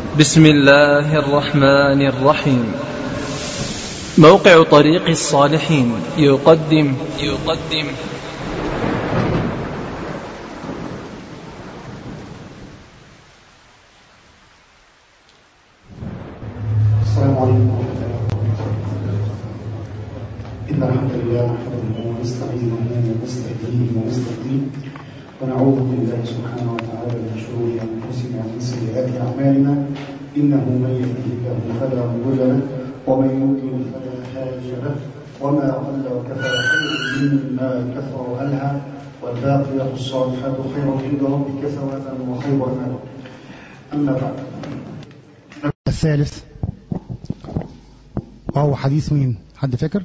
بسم الله الرحمن الرحيم موقع طريق الصالحين يقدم يقدم السلام عليكم ورحمة الله وبركاته إن الحمد لله نحمده ونستعينه ونستهديه ونستهديه ونعوذ بالله سبحانه وتعالى من شرور أنفسنا ومن سيئات أعمالنا إنه من يهده الله فلا مضل له ومن يضلل فلا هادي له وما قل وكفى خير مما كثر وألهى والباقيات الصالحات خير عند ربك ثوابا وخير أمالا أما بعد الثالث وهو حديث مين حد فاكر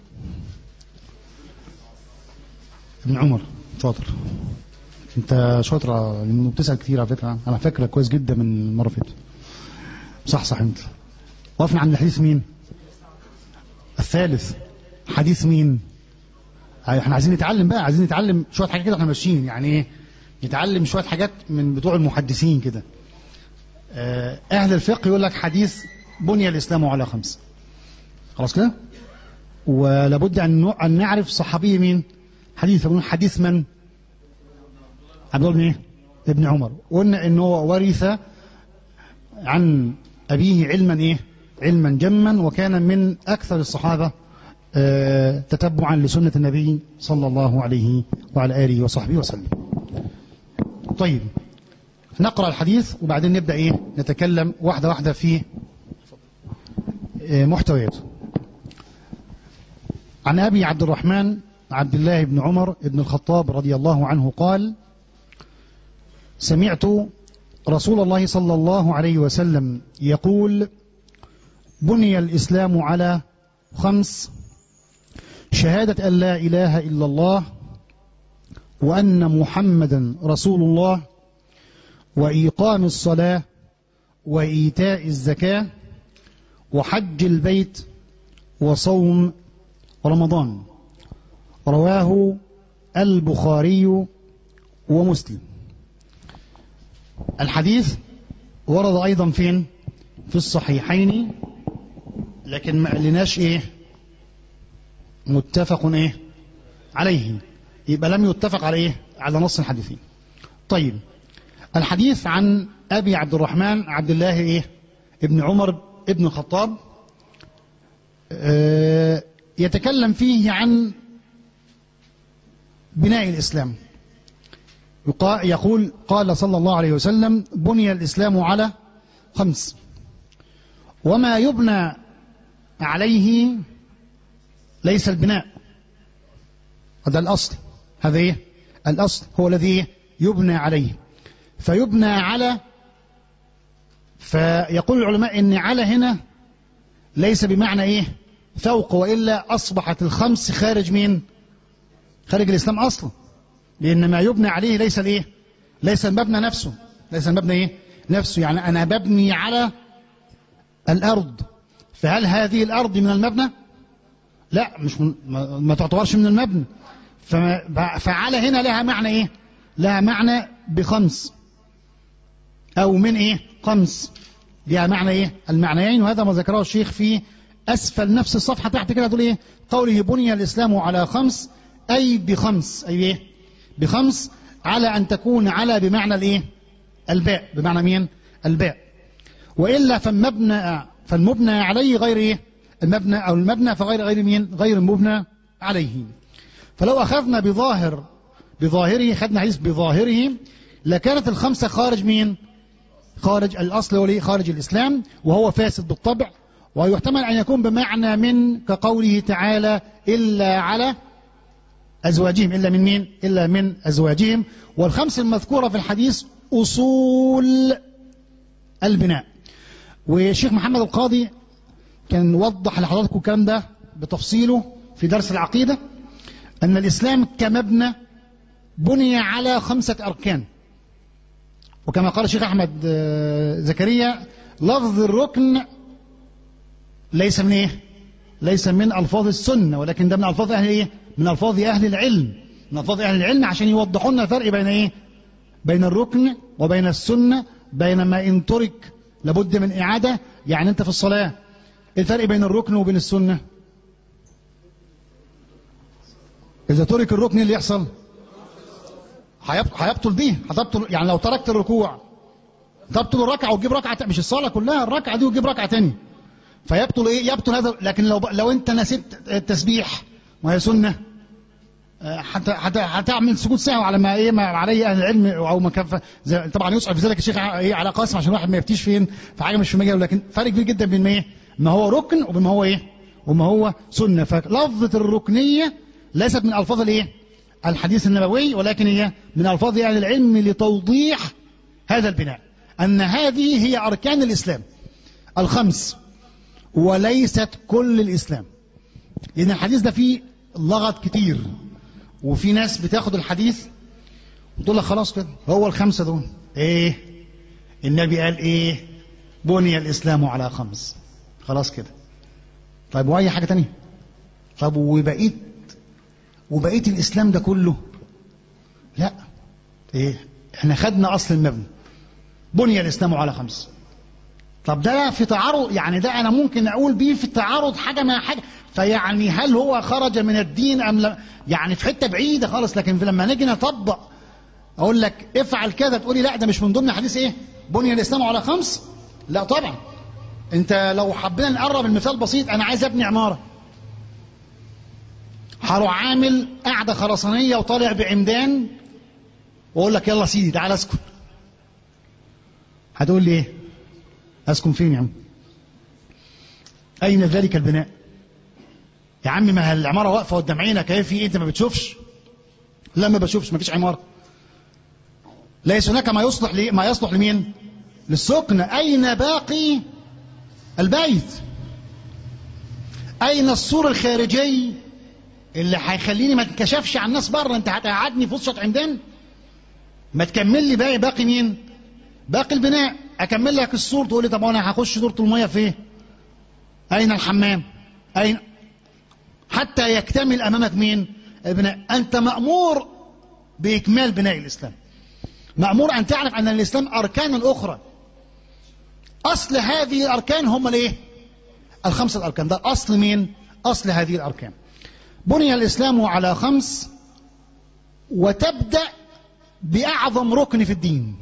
ابن عمر شاطر انت شاطر لانه بتسال كتير على فكره انا فاكرك كويس جدا من المره اللي فاتت صح صح انت وقفنا عند حديث مين الثالث حديث مين احنا عايزين نتعلم بقى عايزين نتعلم شويه حاجات كده احنا ماشيين يعني ايه نتعلم شويه حاجات من بتوع المحدثين كده آه، اهل الفقه يقول لك حديث بني الاسلام على خمس خلاص كده ولابد ان نوع- ان نعرف صحابي مين حديث فبنقول حديث من عبد الله بن ايه ابن عمر قلنا ان هو ورث عن ابيه علما ايه علما جما وكان من اكثر الصحابه آه، تتبعا لسنه النبي صلى الله عليه وعلى اله وصحبه وسلم طيب نقرأ الحديث وبعدين نبدأ إيه نتكلم واحدة واحدة في آه، محتوياته عن أبي عبد الرحمن عبد الله بن عمر بن الخطاب رضي الله عنه قال سمعت رسول الله صلى الله عليه وسلم يقول بني الإسلام على خمس شهادة أن لا إله إلا الله وأن محمدا رسول الله وإيقام الصلاة وإيتاء الزكاة وحج البيت وصوم رمضان رواه البخاري ومسلم الحديث ورد أيضا فين في الصحيحين لكن ما قالناش إيه متفق إيه عليه يبقى لم يتفق على إيه على نص الحديثين طيب الحديث عن أبي عبد الرحمن عبد الله إيه ابن عمر ابن الخطاب آه، يتكلم فيه عن بناء الإسلام يقا- يقول قال صلى الله عليه وسلم بني الإسلام على خمس وما يبنى عليه ليس البناء هذا الأصل هذا إيه الأصل هو الذي إيه؟ يبنى عليه فيبنى على فيقول العلماء ان على هنا ليس بمعنى ايه فوق والا اصبحت الخمس خارج مين خارج الاسلام اصلا لان ما يبنى عليه ليس الايه ليس المبنى نفسه ليس المبنى ايه نفسه يعني انا ببني على الارض فهل هذه الارض من المبنى لا مش من ما, ما تعتبرش من المبنى فما- فعلى هنا لها معنى ايه لها معنى بخمس أو من إيه خمس لها معنى إيه المعنيين وهذا ما ذكره الشيخ في أسفل نفس الصفحة تحت كده تقول إيه قوله بني الإسلام على خمس أي بخمس أي إيه بخمس على أن تكون على بمعنى الإيه الباء بمعنى مين الباء وإلا فالمبنى فالمبنى عليه غير إيه المبنى أو المبنى فغير غير مين غير المبنى عليه فلو أخذنا بظاهر بظاهره خدنا حديث بظاهره لكانت الخمسة خارج مين خارج الأصل ولي خارج الإسلام وهو فاسد بالطبع ويحتمل أن يكون بمعنى من كقوله تعالى إلا على أزواجهم إلا من مين إلا من أزواجهم والخمس المذكورة في الحديث أصول البناء والشيخ محمد القاضي كان وضح لحضراتكم الكلام ده بتفصيله في درس العقيدة أن الإسلام كمبنى بني على خمسة أركان وكما قال الشيخ أحمد آه، زكريا لفظ الركن ليس من إيه ليس من ألفاظ السنة ولكن ده من ألفاظ أهل إيه من ألفاظ أهل العلم من ألفاظ أهل العلم عشان يوضحوا لنا الفرق بين إيه بين الركن وبين السنة بين ما إن ترك لابد من إعادة يعني أنت في الصلاة الفرق بين الركن وبين السنة إذا ترك الركن اللي يحصل هيبطل دي هتبطل يعني لو تركت الركوع تبطل الركعة وتجيب ركعة مش الصلاة كلها الركعة دي وتجيب ركعة تاني فيبطل ايه يبطل هذا لكن لو لو انت نسيت التسبيح وهي سنة حتى حتى هتعمل سجود سهو على ما ايه ما علي اهل العلم او ما كان طبعا يصعب في ذلك الشيخ ايه على قاسم عشان الواحد ما يفتيش فين في حاجه مش في مجاله لكن فرق كبير جدا بين ما ايه ما هو ركن وبين ما هو ايه وما هو سنه فلفظه الركنيه ليست من الفاظ الايه الحديث النبوي ولكن هي من الفاظ اهل العلم لتوضيح هذا البناء ان هذه هي اركان الاسلام الخمس وليست كل الاسلام لان الحديث ده فيه لغط كتير وفي ناس بتاخد الحديث وتقول لك خلاص كده هو الخمسه دول ايه النبي قال ايه بني الاسلام على خمس خلاص كده طيب واي حاجه تانية طب وبقيت وبقيت الاسلام ده كله لا ايه احنا خدنا اصل المبنى بني الاسلام على خمس طب ده في تعارض يعني ده انا ممكن اقول بيه في تعارض حاجه مع حاجه فيعني هل هو خرج من الدين ام لا يعني في حته بعيده خالص لكن لما نيجي نطبق اقول لك افعل كذا تقولي لا ده مش من ضمن حديث ايه بني الاسلام على خمس لا طبعا انت لو حبينا نقرب المثال بسيط انا عايز ابني عماره هروح عامل قاعده خرسانيه وطالع بعمدان واقول لك يلا سيدي تعالى اسكن هتقول لي ايه اسكن فين يا عم اين ذلك البناء يا عم ما العماره واقفه قدام عينك اهي في ايه انت ما بتشوفش لا ما بشوفش ما فيش عماره ليس هناك ما يصلح لي ما يصلح لمين للسكن اين باقي البيت اين السور الخارجي اللي هيخليني ما اتكشفش على الناس بره انت هتقعدني في وسط عمدان ما تكمل لي باقي باقي مين باقي البناء اكمل لك السور تقول لي طب انا هخش دورة الميه في اين الحمام اين حتى يكتمل امامك مين البناء انت مامور باكمال بناء الاسلام مامور ان تعرف ان الاسلام اركان اخرى اصل هذه الاركان هم الايه الخمسه الاركان ده اصل مين اصل هذه الاركان بني الاسلام على خمس وتبدا باعظم ركن في الدين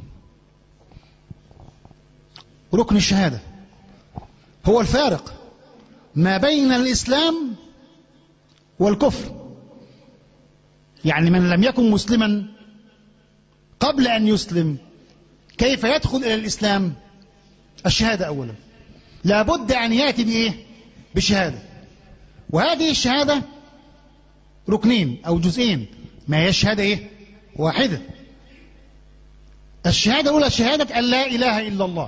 ركن الشهاده هو الفارق ما بين الاسلام والكفر يعني من لم يكن مسلما قبل ان يسلم كيف يدخل الى الاسلام الشهاده اولا لابد ان ياتي بايه بشهاده وهذه الشهاده ركنين او جزئين ما هي الشهاده ايه واحده الشهاده الاولى شهاده ان لا اله الا الله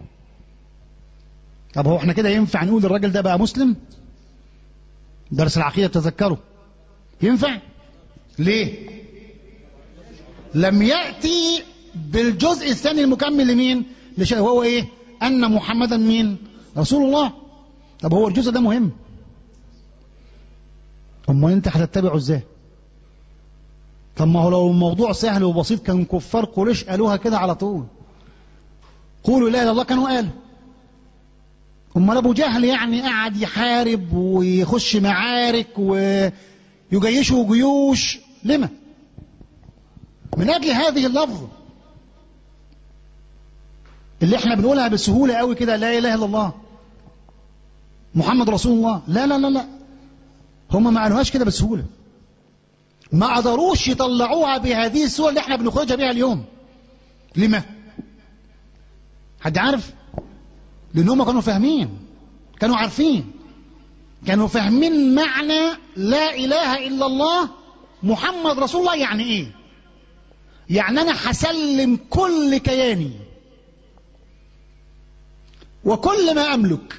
طب هو احنا كده ينفع نقول الراجل ده بقى مسلم درس العقيده تذكره ينفع ليه لم ياتي بالجزء الثاني المكمل لمين لشيء وهو ايه ان محمدا مين رسول الله طب هو الجزء ده مهم امال انت هتتبعه ازاي طب ما هو لو الموضوع سهل وبسيط كان كفار قريش قالوها كده على طول قولوا لا اله الا الله كانوا قالوا امال ابو جهل يعني قعد يحارب ويخش معارك ويجيشه جيوش لما من اجل هذه اللفظه اللي احنا بنقولها بسهوله قوي كده لا اله الا الله محمد رسول الله لا لا لا لا هم ما قالوهاش كده بسهوله ما قدروش يطلعوها بهذه الصور اللي احنا بنخرجها بيها اليوم لما حد عارف لان هم كانوا فاهمين كانوا عارفين كانوا فاهمين معنى لا اله الا الله محمد رسول الله يعني ايه يعني انا هسلم كل كياني وكل ما املك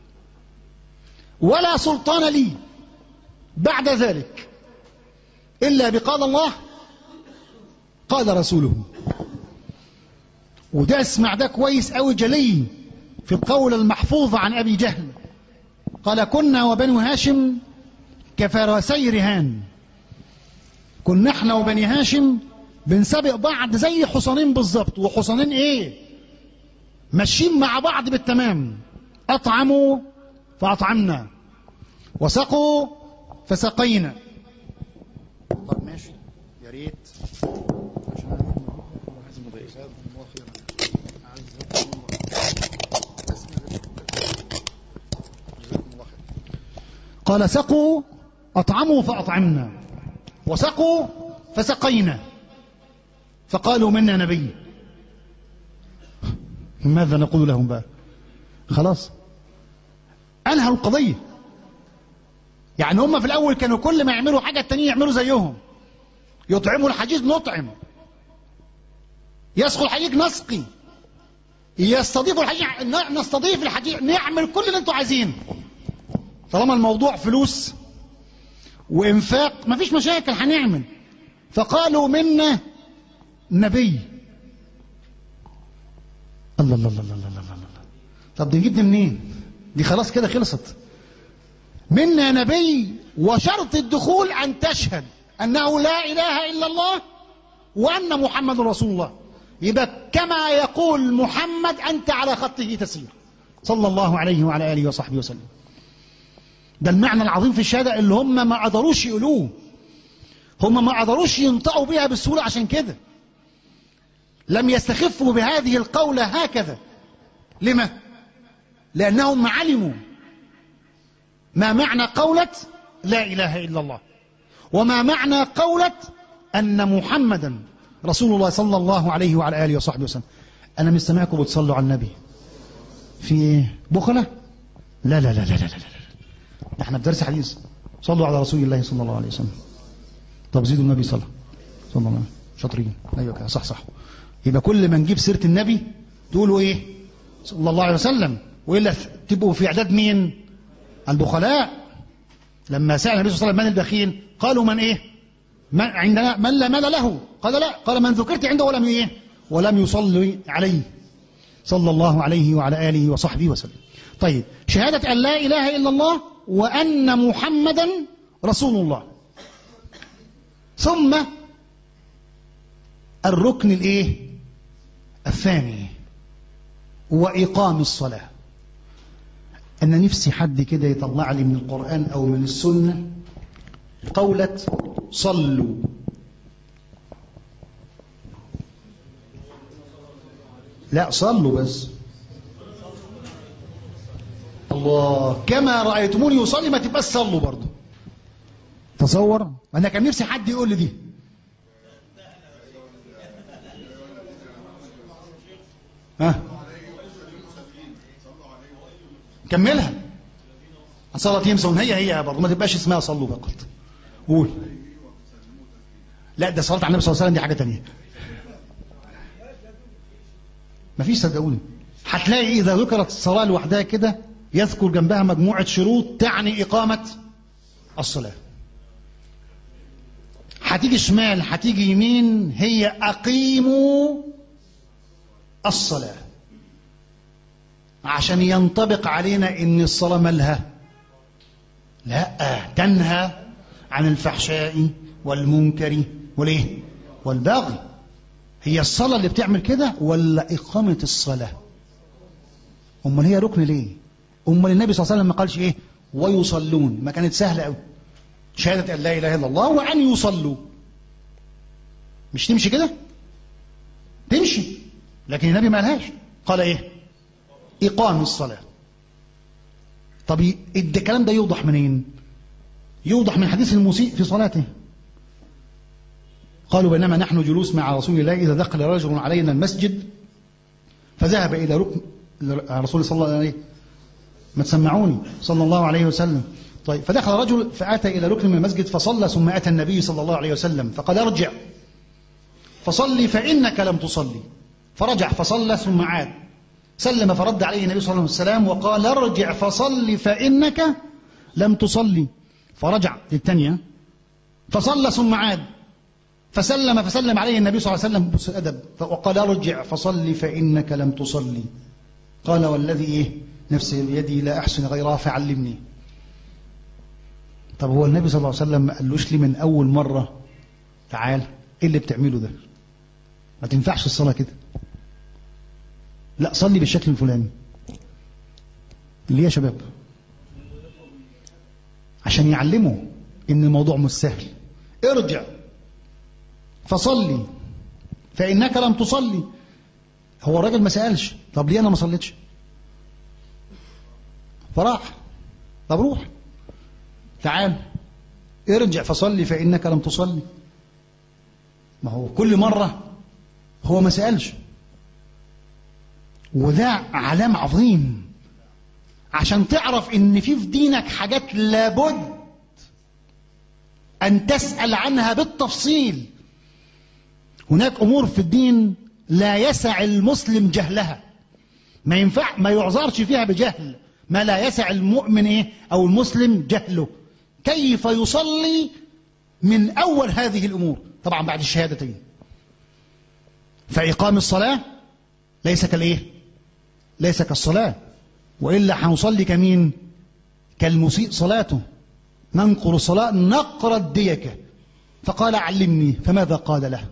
ولا سلطان لي بعد ذلك الا بقال الله قال رسوله وده اسمع ده كويس قوي جلي في القول المحفوظ عن ابي جهل قال كنا وبنو هاشم كفرسي رهان كنا احنا وبني هاشم بنسابق بعض زي حصانين بالظبط وحصانين ايه ماشيين مع بعض بالتمام أطعموا فأطعمنا وسقوا فسقينا طب ماشي يا ريت قال سقوا أطعموا فأطعمنا وسقوا فسقينا فقالوا منا نبي ماذا نقول لهم بقى خلاص أنهوا القضية يعني هم في الأول كانوا كل ما يعملوا حاجة التانيين يعملوا زيهم يطعموا الحجيج نطعم يسقوا الحجيج نسقي يستضيفوا الحجيج نستضيف الحجيج نعمل كل اللي انتوا عايزينه طالما الموضوع فلوس وإنفاق مفيش مشاكل هنعمل فقالوا منا نبي الله الله الله الله الله الله الله طب دي نجيب منين دي خلاص كده خلصت منا نبي وشرط الدخول أن تشهد أنه لا إله إلا الله وأن محمد رسول الله يبقى كما يقول محمد أنت على خطه تسير صلى الله عليه وعلى آله وصحبه وسلم ده المعنى العظيم في الشهادة اللي هم ما قدروش يقولوه هم ما قدروش ينطقوا بها بسهولة عشان كده لم يستخفوا بهذه القولة هكذا لما لأنهم علموا ما معنى قولة لا إله إلا الله وما معنى قولة أن محمدا رسول الله صلى الله عليه وعلى آله وصحبه وسلم أنا مش سامعكم بتصلوا على النبي في بخلة لا لا لا لا لا لا, لا. احنا بدرس حديث صلوا على رسول الله صلى الله عليه وسلم طب زيدوا النبي صلى صلى الله عليه وسلم شاطرين ايوه كده صح صح يبقى كل ما نجيب سيره النبي تقولوا ايه صلى الله عليه وسلم والا تبقوا في اعداد مين البخلاء لما سال النبي صلى الله عليه وسلم من البخيل قالوا من ايه من عندنا من لا مال له قال لا قال من ذكرت عنده ولم ايه ولم يصلي عليه صلى الله عليه وعلى اله وصحبه وسلم طيب شهاده ان لا اله الا الله وأن محمدا رسول الله ثم الركن الايه الثاني وإقام الصلاة أنا نفسي حد كده يطلع لي من القرآن أو من السنة قولة صلوا لا صلوا بس الله كما رأيتموني يصلي ما تبقاش صلوا برضه تصور انا كان نفسي حد يقول لي دي ها كملها صلاة يمسون هي هي برضه ما تبقاش اسمها صلوا فقط قول لا ده صلاة على النبي صلى الله عليه وسلم دي حاجة تانية مفيش صدقوني هتلاقي إذا ذكرت الصلاة لوحدها كده يذكر جنبها مجموعة شروط تعني إقامة الصلاة هتيجي شمال هتيجي يمين هي أقيموا الصلاة عشان ينطبق علينا إن الصلاة مالها لا تنهى عن الفحشاء والمنكر والإيه والبغي هي الصلاة اللي بتعمل كده ولا إقامة الصلاة أمال هي ركن ليه أمال النبي صلى الله عليه وسلم ما قالش إيه ويصلون ما كانت سهلة أوي شهادة أن لا إله إلا الله وأن يصلوا مش تمشي كده تمشي لكن النبي ما قالهاش قال إيه إقام الصلاة طب الكلام ده يوضح منين يوضح من حديث المسيء في صلاته قالوا بينما نحن جلوس مع رسول الله إذا دخل رجل علينا المسجد فذهب إلى ركن الرسول صلى الله عليه ما تسمعوني صلى الله عليه وسلم طيب فدخل رجل فأتى إلى ركن من المسجد فصلى ثم أتى النبي صلى الله عليه وسلم فقال ارجع فصلي فإنك لم تصلي فرجع فصلى ثم عاد سلم فرد عليه النبي صلى الله عليه وسلم وقال ارجع فصلي فإنك لم تصلي فرجع للثانية فصلى ثم عاد فسلم فسلم عليه النبي صلى الله عليه وسلم بس الأدب وقال ارجع فصلي فإنك لم تصلي قال والذي إيه نفسي بيدي لا أحسن غيرها فعلمني طب هو النبي صلى الله عليه وسلم ما قالوش لي من أول مرة تعال إيه اللي بتعمله ده ما تنفعش الصلاة كده لا صلي بالشكل الفلاني ليه يا شباب عشان يعلموا ان الموضوع مش سهل ارجع فصلي فانك لم تصلي هو الراجل ما سالش طب ليه انا ما صليتش فراح طب روح تعال ارجع فصلي فانك لم تصلي ما هو كل مره هو ما سالش وده علام عظيم عشان تعرف ان في في دينك حاجات لابد ان تسال عنها بالتفصيل هناك امور في الدين لا يسع المسلم جهلها ما ينفع ما يعذرش فيها بجهل ما لا يسع المؤمن ايه او المسلم جهله كيف يصلي من اول هذه الامور طبعا بعد الشهادتين فاقام الصلاه ليس كالايه ليس كالصلاه والا هنصلي كمين كالمسيء صلاته ننقر الصلاه نقر الديكه فقال علمني فماذا قال له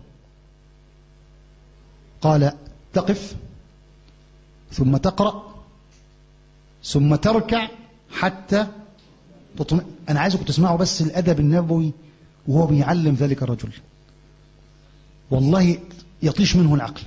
قال تقف ثم تقرأ ثم تركع حتى تطمئن أنا عايزكم تسمعوا بس الأدب النبوي وهو بيعلم ذلك الرجل والله يطيش منه العقل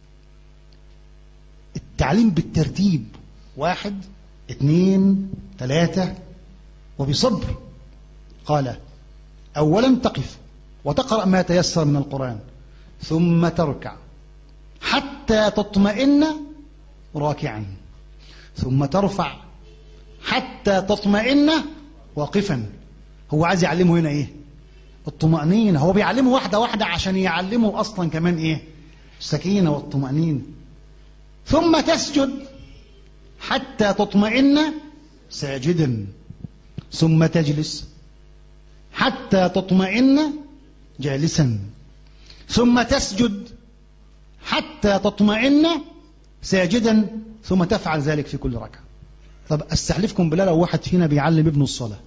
التعليم بالترتيب واحد اثنين ثلاثة وبصبر قال أولا تقف وتقرأ ما تيسر من القرآن ثم تركع حتى تطمئن راكعا ثم ترفع حتى تطمئن واقفا هو عايز يعلمه هنا ايه الطمأنينة هو بيعلمه واحدة واحدة عشان يعلمه أصلا كمان ايه السكينة والطمأنينة ثم تسجد حتى تطمئن ساجدا ثم تجلس حتى تطمئن جالسا ثم تسجد حتى تطمئن ساجدا ثم تفعل ذلك في كل ركعة طب استحلفكم بالله لو واحد فينا بيعلم ابنه الصلاة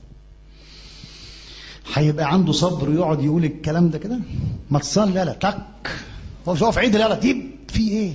هيبقى عنده صبر يقعد يقول الكلام ده كده ما تصلي لا لا تك هو مش هو في عيد لا لا دي في ايه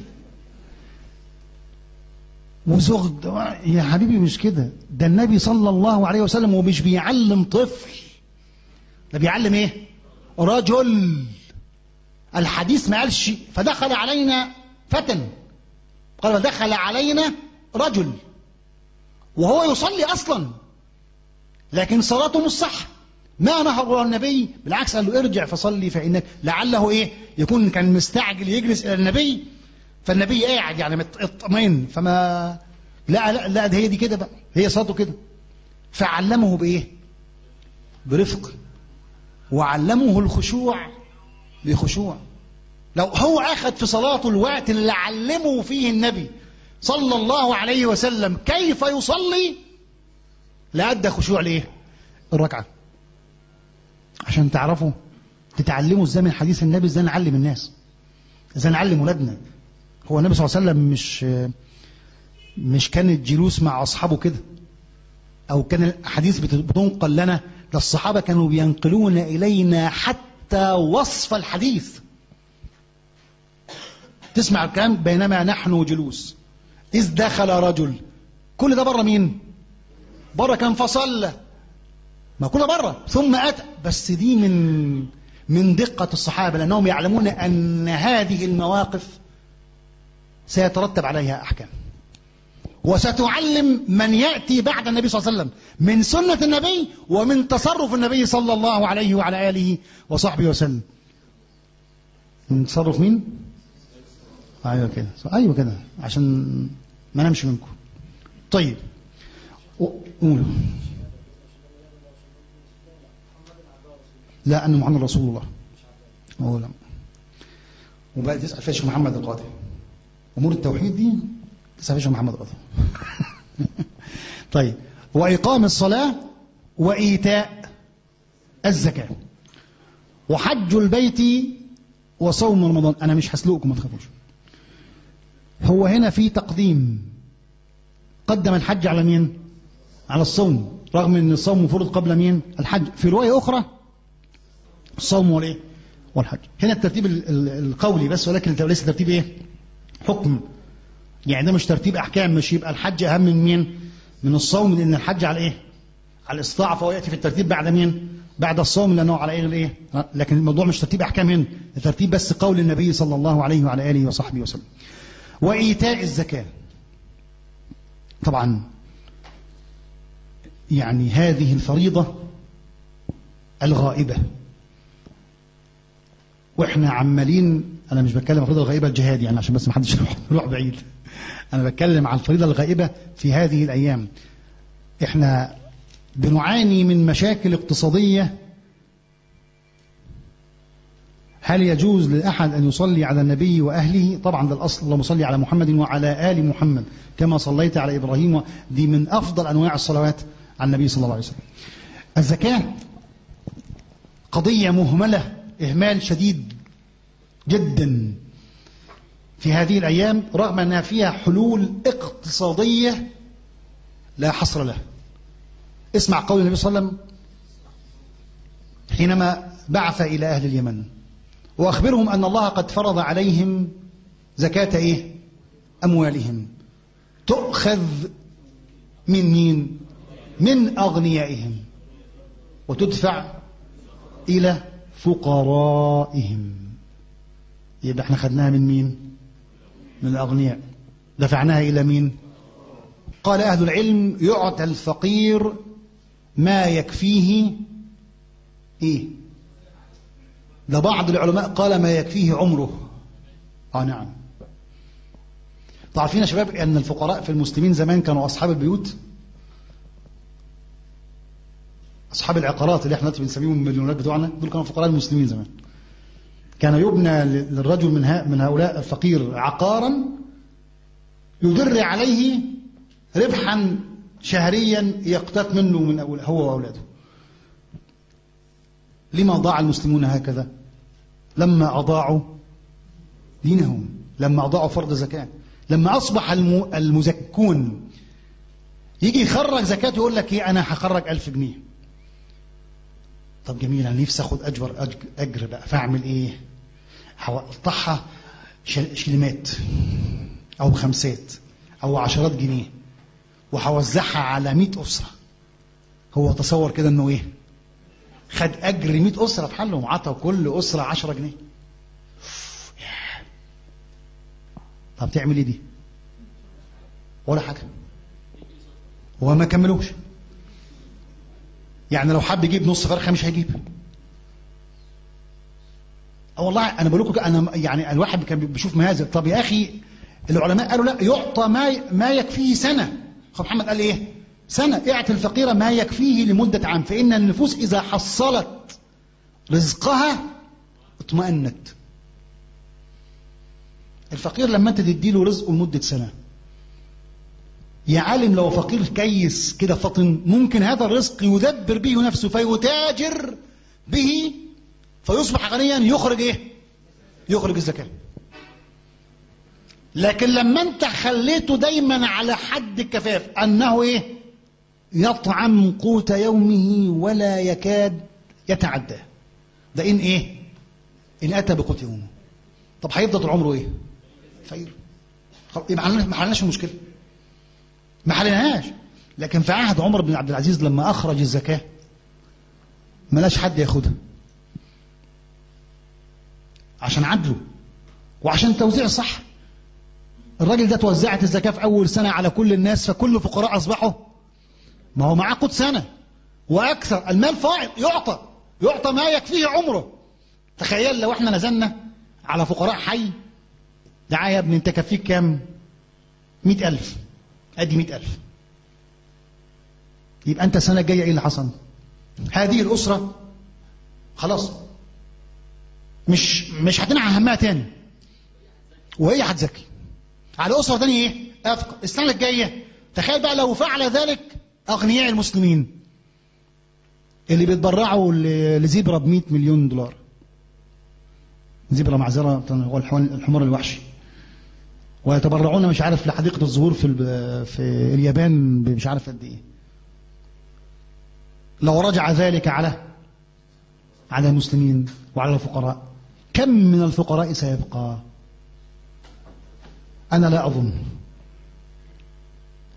وزغد يا حبيبي مش كده ده النبي صلى الله عليه وسلم ومش بيعلم طفل ده بيعلم ايه رجل الحديث ما قالش فدخل علينا فتى قال دخل علينا رجل وهو يصلي اصلا لكن صلاته مش صح ما نهر النبي بالعكس قال له ارجع فصلي فانك لعله ايه يكون كان مستعجل يجلس الى النبي فالنبي قاعد يعني اطمئن فما لا لا لا ده هي دي كده بقى هي صلاته كده فعلمه بايه برفق وعلمه الخشوع بخشوع لو هو اخذ في صلاته الوقت اللي علمه فيه النبي صلى الله عليه وسلم كيف يصلي لأدى خشوع ليه الركعة عشان تعرفوا تتعلموا ازاي من حديث النبي ازاي نعلم الناس ازاي نعلم ولادنا هو النبي صلى الله عليه وسلم مش مش كان الجلوس مع اصحابه كده او كان الاحاديث بتنقل لنا ده الصحابه كانوا بينقلون الينا حتى وصف الحديث تسمع الكلام بينما نحن جلوس إذ دخل رجل كل ده بره مين بره كان فصلى ما كل بره ثم أتى بس دي من من دقة الصحابة لأنهم يعلمون أن هذه المواقف سيترتب عليها أحكام وستعلم من يأتي بعد النبي صلى الله عليه وسلم من سنة النبي ومن تصرف النبي صلى الله عليه وعلى آله وصحبه وسلم من تصرف مين؟ ايوه كده ايوه كده عشان ما نمشي منكم طيب قولوا لا ان محمد رسول الله هو لا وبقى تسال فيها شيخ محمد القاضي امور التوحيد دي تسال فيها شيخ محمد القاضي طيب واقام الصلاه وايتاء الزكاه وحج البيت وصوم رمضان انا مش هسلقكم ما تخافوش هو هنا في تقديم قدم الحج على مين على الصوم رغم ان الصوم مفروض قبل مين الحج في روايه اخرى الصوم والايه والحج هنا الترتيب القولي بس ولكن ليس ترتيب ايه حكم يعني ده مش ترتيب أحكام مش يبقى الحج أهم من مين من الصوم لأن الحج على إيه على الاستطاعة فهو يأتي في الترتيب بعد مين بعد الصوم لأنه على إيه الإيه لكن الموضوع مش ترتيب أحكام هنا ترتيب بس قول النبي صلى الله عليه وعلى آله وصحبه وسلم وإيتاء الزكاة طبعا يعني هذه الفريضة الغائبة واحنا عمالين انا مش بتكلم عن الفريضه الغائبه الجهاد يعني عشان بس ما حدش يروح بعيد انا بتكلم عن الفريضه الغائبه في هذه الايام احنا بنعاني من مشاكل اقتصاديه هل يجوز لأحد أن يصلي على النبي وأهله طبعا ده الأصل اللهم صل على محمد وعلى آل محمد كما صليت على إبراهيم دي من أفضل أنواع الصلوات على النبي صلى الله عليه وسلم الزكاة قضية مهملة إهمال شديد جدا في هذه الأيام رغم أنها فيها حلول اقتصادية لا حصر لها اسمع قول النبي صلى الله عليه وسلم حينما بعث إلى أهل اليمن وأخبرهم أن الله قد فرض عليهم زكاة إيه؟ أموالهم تؤخذ من مين؟ من أغنيائهم وتدفع إلى فقرائهم يبقى احنا خدناها من مين؟ من الأغنياء دفعناها إلى مين؟ قال أهل العلم يعطى الفقير ما يكفيه إيه؟ ده بعض العلماء قال ما يكفيه عمره اه نعم تعرفين يا شباب ان الفقراء في المسلمين زمان كانوا اصحاب البيوت اصحاب العقارات اللي احنا دلوقتي بنسميهم المليونيرات بتوعنا دول كانوا فقراء المسلمين زمان كان يبنى للرجل من من هؤلاء الفقير عقارا يدر عليه ربحا شهريا يقتات منه من هو واولاده لما ضاع المسلمون هكذا لما أضاعوا دينهم لما أضاعوا فرض زكاة لما أصبح المزكون يجي يخرج زكاة يقول لك إيه أنا هخرج ألف جنيه طب جميل أنا نفسي أخد أجبر أجر بقى فأعمل إيه هقطعها شلمات أو خمسات أو عشرات جنيه وهوزعها على مئة أسرة هو تصور كده إنه إيه خد أجر 100 أسرة في حله وعطى كل أسرة 10 جنيه طب تعمل ايه دي ولا حاجة هو ما كملوش يعني لو حب يجيب نص فرخة مش هيجيب اه والله انا بقول لكم انا يعني الواحد كان بيشوف مهازل طب يا اخي العلماء قالوا لا يعطى ما ما يكفيه سنه اخو محمد قال ايه سنة اعطي الفقير ما يكفيه لمدة عام فإن النفوس إذا حصلت رزقها اطمأنت الفقير لما انت تديله رزقه لمدة سنة يا عالم لو فقير كيس كده فطن ممكن هذا الرزق يدبر به نفسه فيتاجر به فيصبح غنيا يخرج ايه يخرج الزكاة لكن لما انت خليته دايما على حد الكفاف انه ايه يطعم قوت يومه ولا يكاد يتعداه ده إن إيه إن أتى بقوت يومه طب هيفضل طول عمره إيه فقير يبقى ما حلناش المشكلة ما حلناهاش لكن في عهد عمر بن عبد العزيز لما أخرج الزكاة ملاش حد ياخدها عشان عدله وعشان التوزيع صح الراجل ده توزعت الزكاة في أول سنة على كل الناس فكل الفقراء أصبحوا ما هو معاه قوت سنة وأكثر المال فائض يعطى يعطى ما يكفيه عمره تخيل لو احنا نزلنا على فقراء حي دعاية يا ابني انت كفيك كام مئة ألف أدي مئة ألف يبقى أنت السنة الجاية إيه اللي حصل هذه الأسرة خلاص مش مش هتنعى همها تاني وهي هتزكي على أسرة تانية إيه أفقر السنة الجاية تخيل بقى لو فعل ذلك أغنياء المسلمين اللي بيتبرعوا لزبرة ب 100 مليون دولار زبرة معذرة هو الحمار الوحشي ويتبرعون مش عارف لحديقة الزهور في في اليابان مش عارف قد ايه لو رجع ذلك على على المسلمين وعلى الفقراء كم من الفقراء سيبقى أنا لا أظن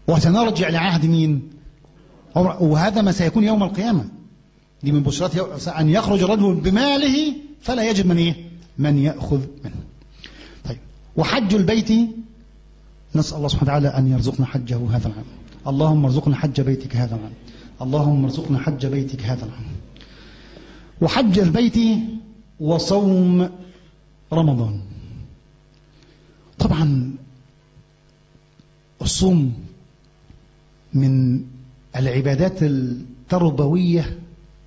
وسنرجع لعهد مين عمر وهذا ما سيكون يوم القيامة دي من بشرات يوم أن يخرج الرجل بماله فلا يجد من إيه من يأخذ منه طيب وحج البيت نسأل الله سبحانه وتعالى أن يرزقنا حجه هذا العام اللهم ارزقنا حج بيتك هذا العام اللهم ارزقنا حج بيتك هذا العام وحج البيت وصوم رمضان طبعا الصوم من العبادات التربوية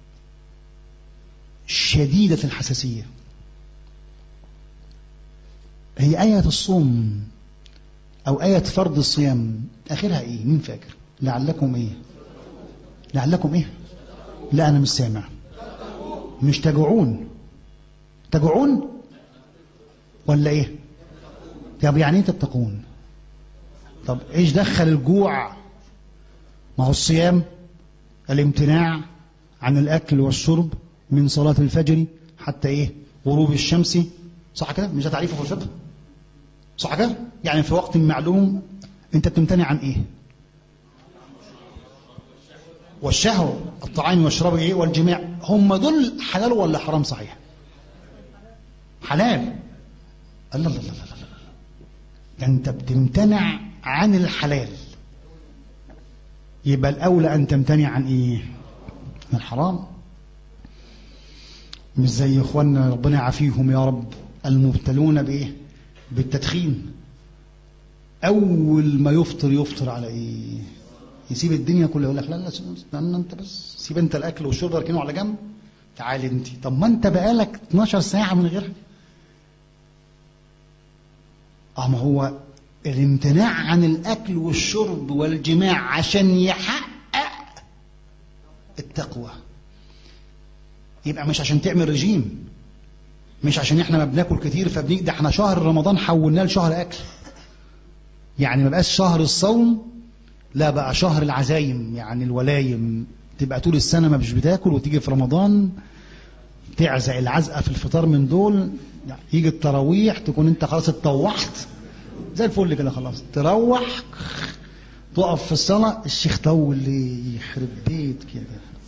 شديدة الحساسية هي آية الصوم أو آية فرض الصيام آخرها إيه مين فاكر لعلكم إيه لعلكم إيه لا أنا مش سامع مش تجوعون تجوعون ولا إيه طب يعني إيه تتقون طب إيش دخل الجوع ما هو الصيام الامتناع عن الأكل والشرب من صلاة الفجر حتى إيه غروب الشمس صح كده مش ده تعريفه في الفقه صح كده يعني في وقت معلوم انت بتمتنع عن ايه والشهوة الطعام والشراب ايه والجماع هم دول حلال ولا حرام صحيح حلال الله الله الله الله ده انت بتمتنع عن الحلال يبقى الاولى ان تمتنع عن ايه عن الحرام مش زي اخواننا ربنا يعافيهم يا رب المبتلون بايه بالتدخين اول ما يفطر يفطر على ايه يسيب الدنيا كلها يقول لك لا لا استنى انت بس سيب انت الاكل والشرب اركنه على جنب تعال انت طب ما انت بقالك 12 ساعه من غيرها اه ما هو الامتناع عن الاكل والشرب والجماع عشان يحقق التقوى يبقى مش عشان تعمل رجيم مش عشان احنا ما بناكل كتير فبني ده احنا شهر رمضان حولناه لشهر اكل يعني ما بقاش شهر الصوم لا بقى شهر العزايم يعني الولايم تبقى طول السنه ما مش بتاكل وتيجي في رمضان تعزق العزقه في الفطار من دول يجي التراويح تكون انت خلاص اتطوحت زي الفل كده خلاص تروح تقف في الصلاه الشيخ طول لي يخرب بيت كده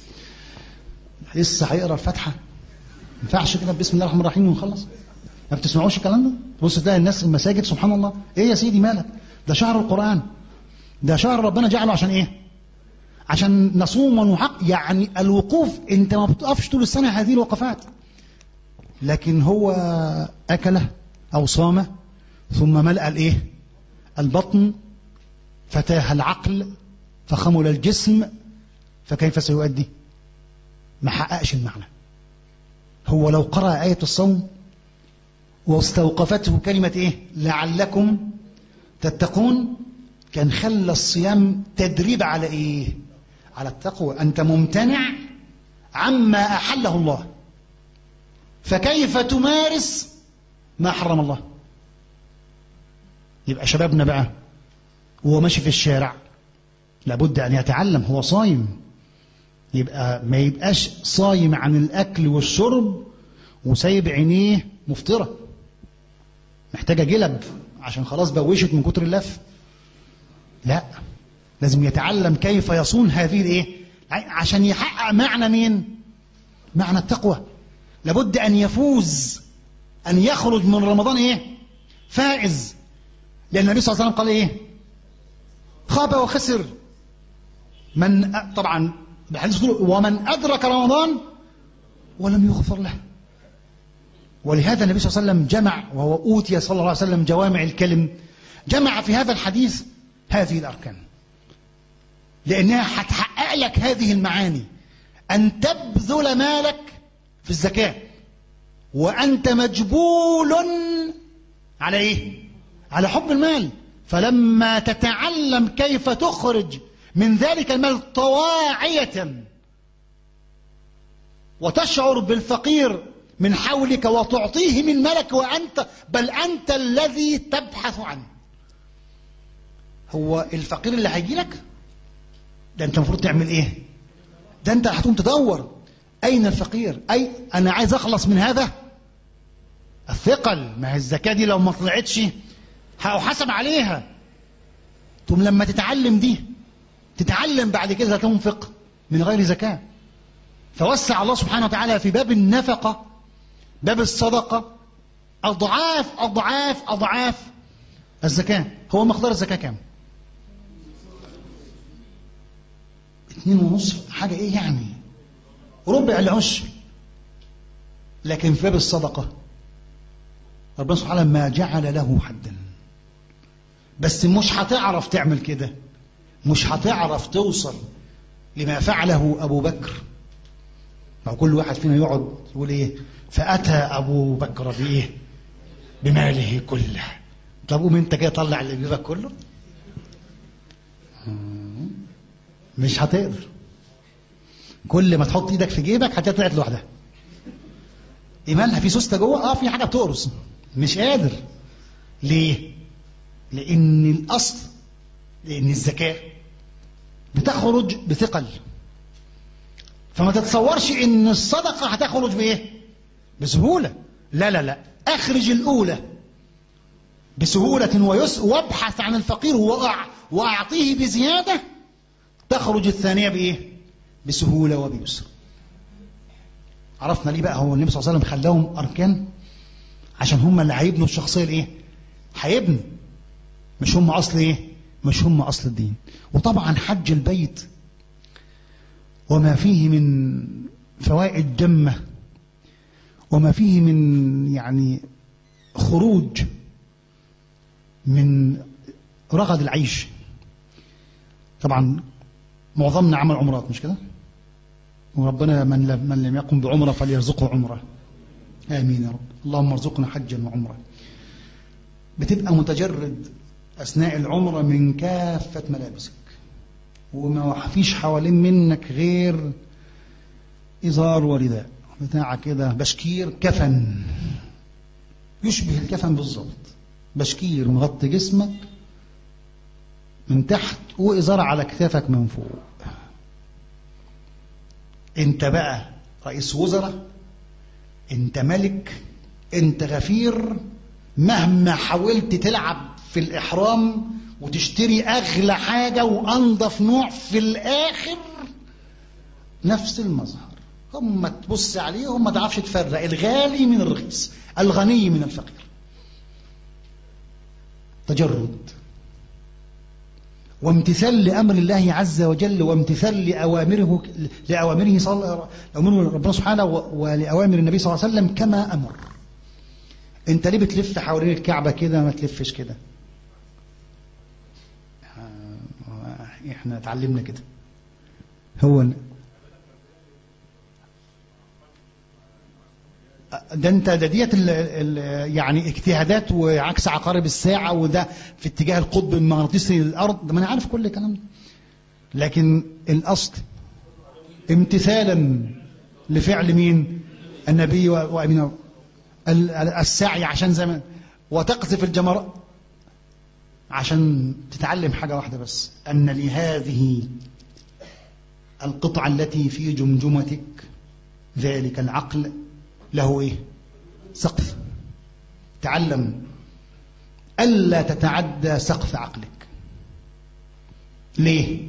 لسه هيقرا الفاتحه ما ينفعش كده بسم الله الرحمن الرحيم ونخلص ما بتسمعوش الكلام ده بص تلاقي الناس المساجد سبحان الله ايه يا سيدي مالك ده شهر القران ده شهر ربنا جعله عشان ايه عشان نصوم ونحق يعني الوقوف انت ما بتقفش طول السنه هذه الوقفات لكن هو اكله او صام ثم ملأ الايه البطن فتاه العقل فخمل الجسم فكيف سيؤدي ما حققش المعنى هو لو قرأ آية الصوم واستوقفته كلمة إيه لعلكم تتقون كان خلى الصيام تدريب على إيه على التقوى أنت ممتنع عما أحله الله فكيف تمارس ما حرم الله يبقى شبابنا بقى وهو ماشي في الشارع لابد أن يتعلم هو صايم يبقى ما يبقاش صايم عن الأكل والشرب وسايب عينيه مفطرة محتاجة جلب عشان خلاص بوشت من كتر اللف لا لازم يتعلم كيف يصون هذه الايه عشان يحقق معنى مين معنى التقوى لابد ان يفوز ان يخرج من رمضان ايه فائز لان النبي صلى الله عليه وسلم قال ايه خاب وخسر من طبعا بحديث ومن ادرك رمضان ولم يغفر له ولهذا النبي صلى الله عليه وسلم جمع وهو اوتي صلى الله عليه وسلم جوامع الكلم جمع في هذا الحديث هذه الاركان لانها هتحقق لك هذه المعاني ان تبذل مالك في الزكاه وانت مجبول على ايه على حب المال فلما تتعلم كيف تخرج من ذلك المال طواعية وتشعر بالفقير من حولك وتعطيه من ملك وأنت بل أنت الذي تبحث عنه هو الفقير اللي هيجي لك ده أنت المفروض تعمل إيه ده أنت هتقوم تدور أين الفقير أي أنا عايز أخلص من هذا الثقل ما هي الزكاة دي لو ما طلعتش هحاسب عليها ثم لما تتعلم دي تتعلم بعد كده تنفق من غير زكاة فوسع الله سبحانه وتعالى في باب النفقة باب الصدقة أضعاف أضعاف أضعاف الزكاة هو مقدار الزكاة كام اتنين ونصف حاجة ايه يعني ربع العشر لكن في باب الصدقة ربنا سبحانه وتعالى ما جعل له حدا بس مش هتعرف تعمل كده مش هتعرف توصل لما فعله أبو بكر ما كل واحد فينا يقعد يقول ايه فأتى أبو بكر بإيه بماله كله طب قوم انت كده طلع اللي بيبك كله مش هتقدر كل ما تحط ايدك في جيبك هتطلع لوحدها ايمانها في سوسته جوه اه في حاجه بتقرص مش قادر ليه لان الاصل لان الزكاه بتخرج بثقل فما تتصورش ان الصدقه هتخرج بايه بسهوله لا لا لا اخرج الاولى بسهوله ويسر وابحث عن الفقير وأع واعطيه بزياده تخرج الثانيه بايه بسهوله وبيسر عرفنا ليه بقى هو النبي صلى الله عليه وسلم خلاهم اركان عشان هم اللي هيبنوا الشخصيه الايه هيبنوا مش هم اصل ايه مش هم اصل الدين وطبعا حج البيت وما فيه من فوائد جمه وما فيه من يعني خروج من رغد العيش طبعا معظمنا عمل عمرات مش كده وربنا من لم, من لم يقم بعمرة فليرزقه عمرة آمين يا رب اللهم ارزقنا حجا وعمرة بتبقى متجرد أثناء العمرة من كافة ملابسك وما فيش حوالين منك غير إزار ورداء بتاع كده بشكير كفن يشبه الكفن بالظبط بشكير مغطي جسمك من تحت وإزار على كتافك من فوق انت بقى رئيس وزراء انت ملك انت غفير مهما حاولت تلعب في الإحرام وتشتري أغلى حاجة وأنضف نوع في الآخر نفس المظهر هم تبص عليهم ما تعرفش تفرق الغالي من الرخيص الغني من الفقير تجرد وامتثال لأمر الله عز وجل وامتثال لأوامره لأوامره صلى أوامر ربنا سبحانه ولأوامر النبي صلى الله عليه وسلم كما أمر أنت ليه بتلف حوالين الكعبة كده ما تلفش كده احنا اتعلمنا كده هو ده انت ده ديت ال ال يعني اجتهادات وعكس عقارب الساعه وده في اتجاه القطب المغناطيسي للارض ده ما انا عارف كل الكلام ده لكن الاصل امتثالا لفعل مين النبي وامين السعي عشان زمان وتقذف الجمرات عشان تتعلم حاجه واحده بس ان لهذه القطعه التي في جمجمتك ذلك العقل له ايه سقف تعلم الا تتعدى سقف عقلك ليه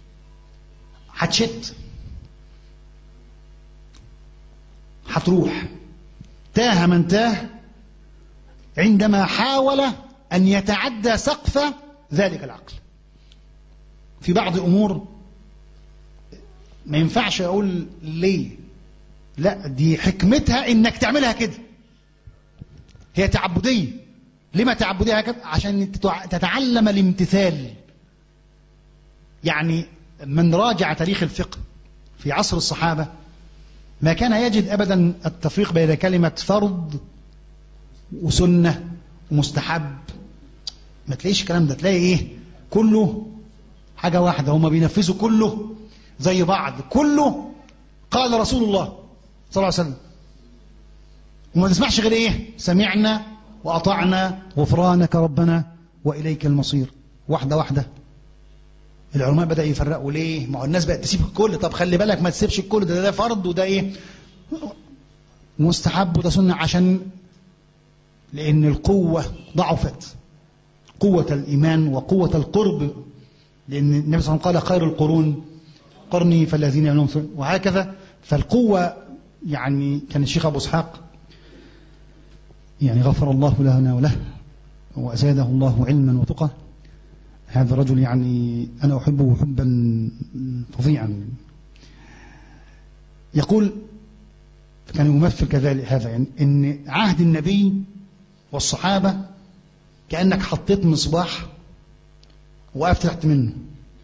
هتشت هتروح تاه من تاه عندما حاول ان يتعدى سقف ذلك العقل في بعض امور ما ينفعش اقول ليه لا دي حكمتها انك تعملها كده هي تعبدية لما تعبدية كده عشان تتعلم الامتثال يعني من راجع تاريخ الفقه في عصر الصحابة ما كان يجد أبدا التفريق بين كلمة فرض وسنة ومستحب ما تلاقيش الكلام ده تلاقي ايه كله حاجة واحدة هما بينفذوا كله زي بعض كله قال رسول الله صلى الله عليه وسلم وما تسمعش غير ايه سمعنا واطعنا غفرانك ربنا واليك المصير واحده واحده العلماء بدأ يفرقوا ليه ما هو الناس بقت تسيب الكل طب خلي بالك ما تسيبش الكل ده ده فرض وده ايه مستحب وده سنة عشان لأن القوة ضعفت قوة الإيمان وقوة القرب لأن النبي صلى الله عليه وسلم قال خير القرون قرني فالذين يعلمون وهكذا فالقوة يعني كان الشيخ أبو إسحاق يعني غفر الله لنا وله وأزاده الله علما وتقى هذا الرجل يعني أنا أحبه حبا فظيعا يقول كان يمثل كذلك هذا يعني ان عهد النبي والصحابة كأنك حطيت مصباح وقفت تحت منه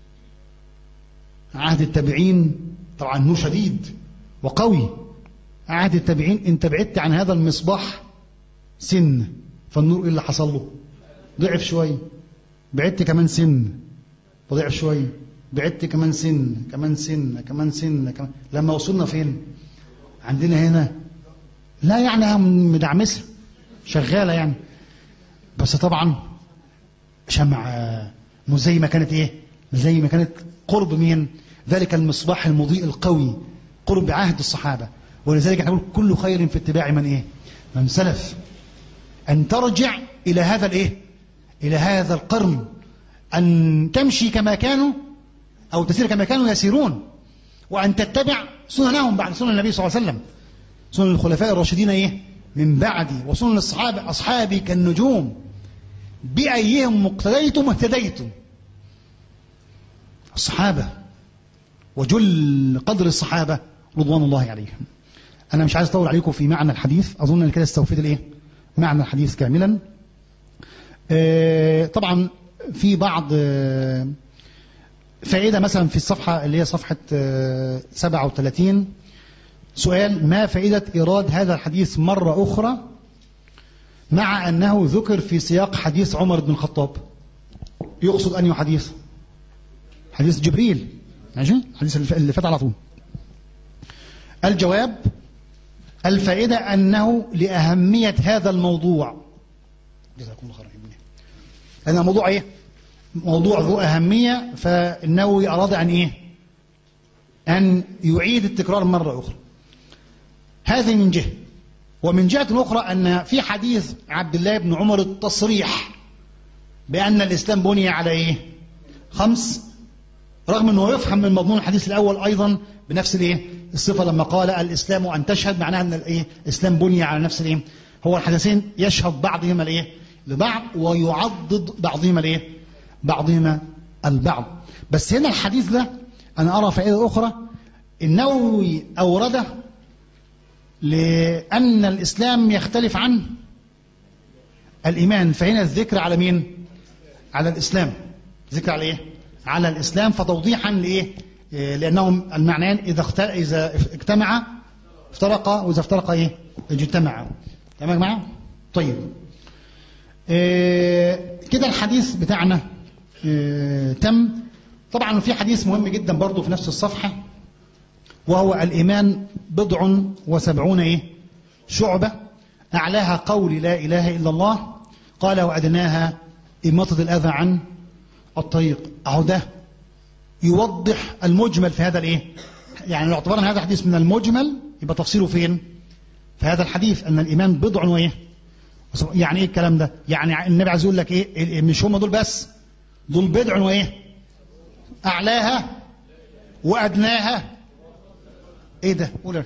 عهد التابعين طبعا نور شديد وقوي عهد التابعين انت بعدت عن هذا المصباح سن فالنور ايه اللي حصل له ضعف شويه بعدت كمان سن وضعف شويه بعدت كمان سن كمان سن كمان سن كمان لما وصلنا فين عندنا هنا لا يعني مدعمسه شغاله يعني بس طبعا شمع مش زي ما كانت ايه زي ما كانت قرب مين ذلك المصباح المضيء القوي قرب عهد الصحابه ولذلك احنا نقول كل خير في اتباع من ايه من سلف ان ترجع الى هذا الايه الى هذا القرن ان تمشي كما كانوا او تسير كما كانوا يسيرون وان تتبع سننهم بعد سنن النبي صلى الله عليه وسلم سنن الخلفاء الراشدين ايه من بعدي وسنن الصحابه اصحابي كالنجوم بايهم مقتديتم اهتديتم الصحابه وجل قدر الصحابه رضوان الله عليهم انا مش عايز اطول عليكم في معنى الحديث اظن ان كده استوفيت الايه معنى الحديث كاملا آه طبعا في بعض آه فائدة مثلا في الصفحة اللي هي صفحة آه 37 سؤال ما فائدة إيراد هذا الحديث مرة أخرى مع أنه ذكر في سياق حديث عمر بن الخطاب يقصد أنه حديث حديث جبريل ماشي الحديث اللي فات على طول الجواب الفائدة أنه لأهمية هذا الموضوع جزاكم الله خيرا أن الموضوع إيه موضوع ذو أهمية فالنووي أراد أن إيه أن يعيد التكرار مرة أخرى هذه من جهة ومن جهة أخرى أن في حديث عبد الله بن عمر التصريح بأن الإسلام بني على إيه خمس رغم أنه يفهم من مضمون الحديث الأول أيضا بنفس الإيه الصفة لما قال الإسلام أن تشهد معناها أن الإيه الإسلام بني على نفس الإيه هو الحديثين يشهد بعضهما الإيه لبعض ويعضد بعضهما الإيه بعضهما البعض بس هنا الحديث ده أنا أرى فائدة أخرى النووي أورده لأن الإسلام يختلف عن الإيمان فهنا الذكر على مين على الإسلام ذكر على إيه على الإسلام فتوضيحا لإيه لأنهم المعنيان إذا اخت... إذا اجتمع افترقا وإذا افترقا إيه اجتمعا تمام يا جماعة طيب إيه كده الحديث بتاعنا إيه تم طبعا في حديث مهم جدا برضو في نفس الصفحة وهو الإيمان بضع وسبعون إيه شعبة أعلاها قول لا إله إلا الله قال وأدناها إماطة الأذى عن الطريق أهو ده يوضح المجمل في هذا الإيه يعني لو اعتبرنا هذا الحديث من المجمل يبقى تفصيله فين في هذا الحديث أن الإيمان بضع وإيه يعني ايه الكلام ده يعني النبي عايز يقول لك ايه مش هم دول بس دول بضع وايه اعلاها وادناها ايه ده قول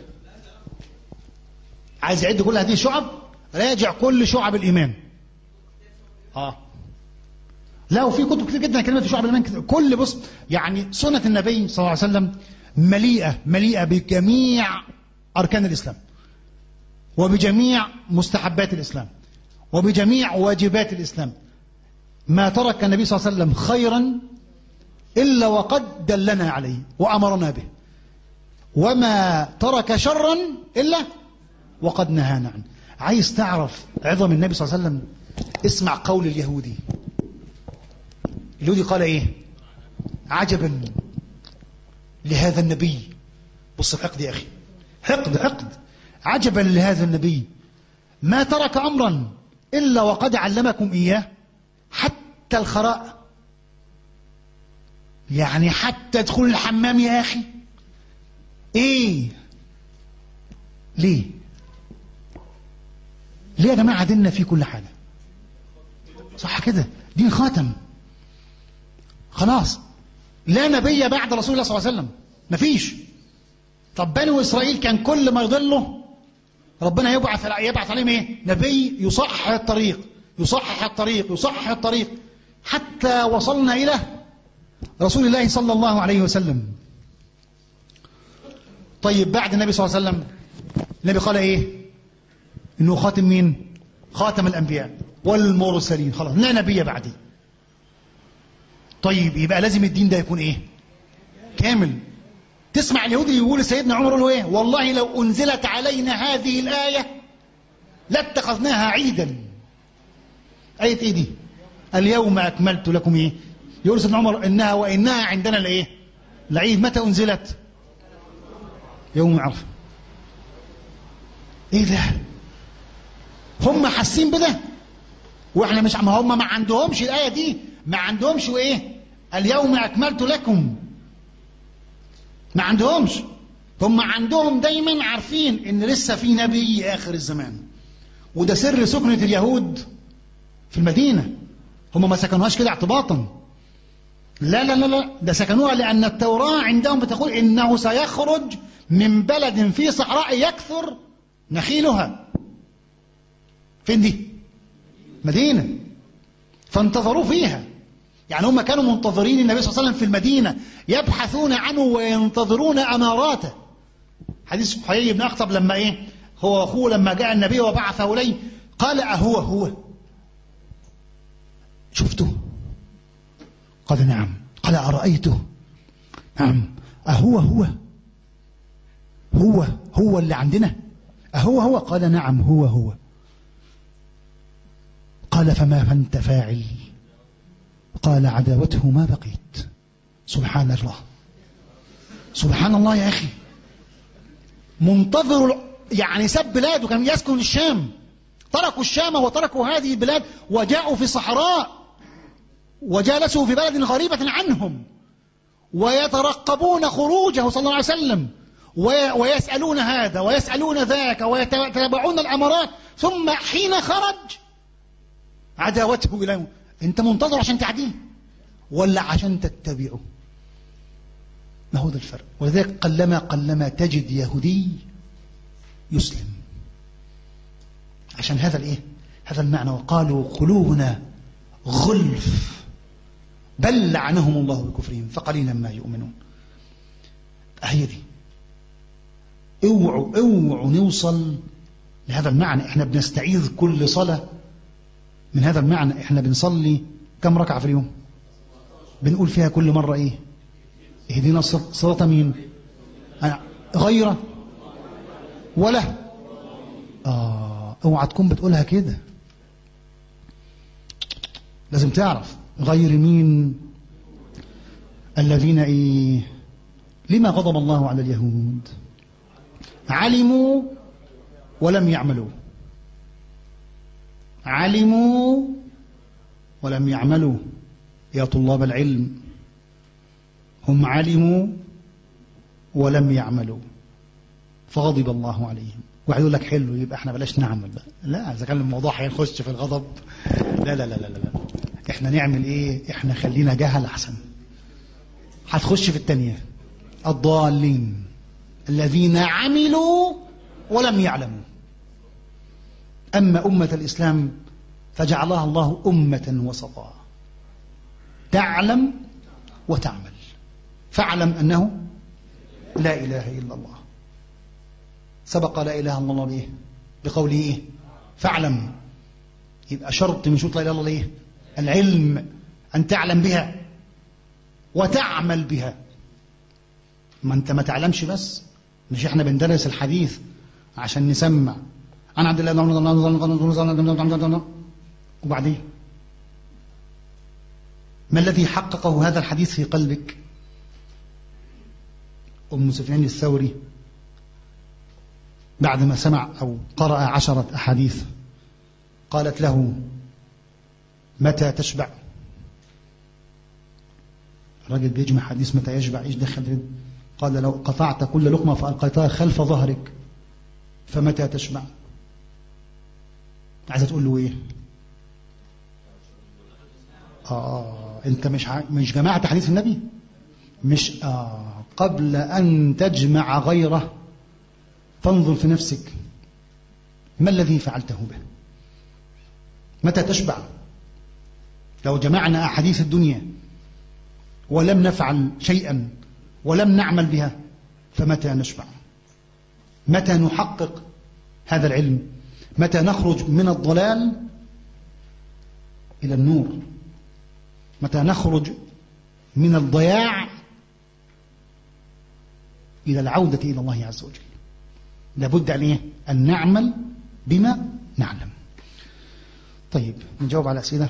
عايز يعد كل هذه الشعب راجع كل شعب الايمان اه لا وفي كتب كتير جدا كلمات في شعب الايمان كتير. كل بص يعني سنه النبي صلى الله عليه وسلم مليئه مليئه بجميع اركان الاسلام وبجميع مستحبات الاسلام وبجميع واجبات الإسلام ما ترك النبي صلى الله عليه وسلم خيرا إلا وقد دلنا عليه وأمرنا به وما ترك شرا إلا وقد نهانا عنه عايز تعرف عظم النبي صلى الله عليه وسلم اسمع قول اليهودي اليهودي قال ايه عجبا لهذا النبي بص الحقد يا أخي حقد حقد عجبا لهذا النبي ما ترك أمرا إلا وقد علمكم إياه حتى الخراء يعني حتى ادخل الحمام يا أخي إيه ليه ليه يا جماعة ديننا فيه كل حاجة صح كده دين خاتم خلاص لا نبي بعد رسول الله صلى الله عليه وسلم مفيش طب بنو إسرائيل كان كل ما يضلوا ربنا يبعث يبعث عليهم ايه نبي يصحح الطريق يصحح الطريق يصحح الطريق حتى وصلنا إلى رسول الله صلى الله عليه وسلم طيب بعد النبي صلى الله عليه وسلم النبي قال ايه انه خاتم مين خاتم الانبياء والمرسلين خلاص لا نبي بعدي طيب يبقى لازم الدين ده يكون ايه كامل تسمع اليهودي يقول سيدنا عمر له ايه والله لو انزلت علينا هذه الايه لاتخذناها عيدا ايه ايه دي اليوم اكملت لكم ايه يقول سيدنا عمر انها وانها عندنا الايه العيد متى انزلت يوم عرفه ايه ده هم حاسين بده واحنا مش ما هم ما عندهمش الايه دي ما عندهمش وايه اليوم اكملت لكم ما عندهمش هم عندهم دايما عارفين ان لسه في نبي اخر الزمان وده سر سكنة اليهود في المدينة هم ما سكنوهاش كده اعتباطا لا لا لا لا ده سكنوها لأن التوراة عندهم بتقول إنه سيخرج من بلد في صحراء يكثر نخيلها فين دي مدينة فانتظروا فيها يعني هم كانوا منتظرين النبي صلى الله عليه وسلم في المدينة يبحثون عنه وينتظرون أماراته حديث حيي بن أخطب لما إيه هو وأخوه لما جاء النبي وبعثه إليه قال أهو هو شفته قال نعم قال أرأيته نعم أهو هو هو هو اللي عندنا أهو هو قال نعم هو هو قال فما فانت فاعل قال عداوته ما بقيت سبحان الله سبحان الله يا أخي منتظر يعني ساب بلاده كان يسكن الشام تركوا الشام وتركوا هذه البلاد وجاءوا في صحراء وجالسوا في بلد غريبة عنهم ويترقبون خروجه صلى الله عليه وسلم ويسألون هذا ويسألون ذاك ويتابعون الأمرات ثم حين خرج عداوته إلى أنت منتظر عشان تعديه ولا عشان تتبعه ما هو ذا الفرق ولذلك قلما قلما تجد يهودي يسلم عشان هذا الايه هذا المعنى وقالوا قلوبنا غلف بل لعنهم الله بكفرهم فقليلا ما يؤمنون هي دي اوعوا اوعوا نوصل لهذا المعنى احنا بنستعيذ كل صلاة من هذا المعنى احنا بنصلي كم ركعة في اليوم بنقول فيها كل مرة ايه اهدنا صراط مين غير ولا آه اوعى تكون بتقولها كده لازم تعرف غير مين الذين ايه لما غضب الله على اليهود علموا ولم يعملوا علموا ولم يعملوا يا طلاب العلم هم علموا ولم يعملوا فغضب الله عليهم واحد يقول لك حلو يبقى احنا بلاش نعمل بقى لا اذا كان الموضوع هيخش في الغضب لا لا لا لا لا احنا نعمل ايه احنا خلينا جهل احسن هتخش في التانية الضالين الذين عملوا ولم يعلموا أما أمة الإسلام فجعلها الله أمة وسطا تعلم وتعمل فاعلم أنه لا إله إلا الله سبق لا إله إلا الله بإيه بقوله إيه فاعلم يبقى شرط من شروط لا إله إلا الله إيه العلم أن تعلم بها وتعمل بها ما أنت ما تعلمش بس مش احنا بندرس الحديث عشان نسمع عن عبد الله وبعدين ما الذي حققه هذا الحديث في قلبك أم سفيان الثوري بعدما سمع أو قرأ عشرة أحاديث قالت له متى تشبع الراجل بيجمع حديث متى يشبع ايش دخل قال لو قطعت كل لقمة فألقيتها خلف ظهرك فمتى تشبع عايزة تقول له ايه آه أنت مش ع... مش جماعة حديث النبي مش آه قبل أن تجمع غيره فانظر في نفسك ما الذي فعلته به متى تشبع لو جمعنا أحاديث الدنيا ولم نفعل شيئا ولم نعمل بها فمتى نشبع متى نحقق هذا العلم متى نخرج من الضلال إلى النور متى نخرج من الضياع إلى العودة إلى الله عز وجل لابد أن, إيه؟ أن نعمل بما نعلم طيب نجاوب على أسئلة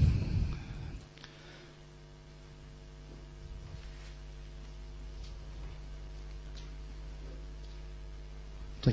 طيب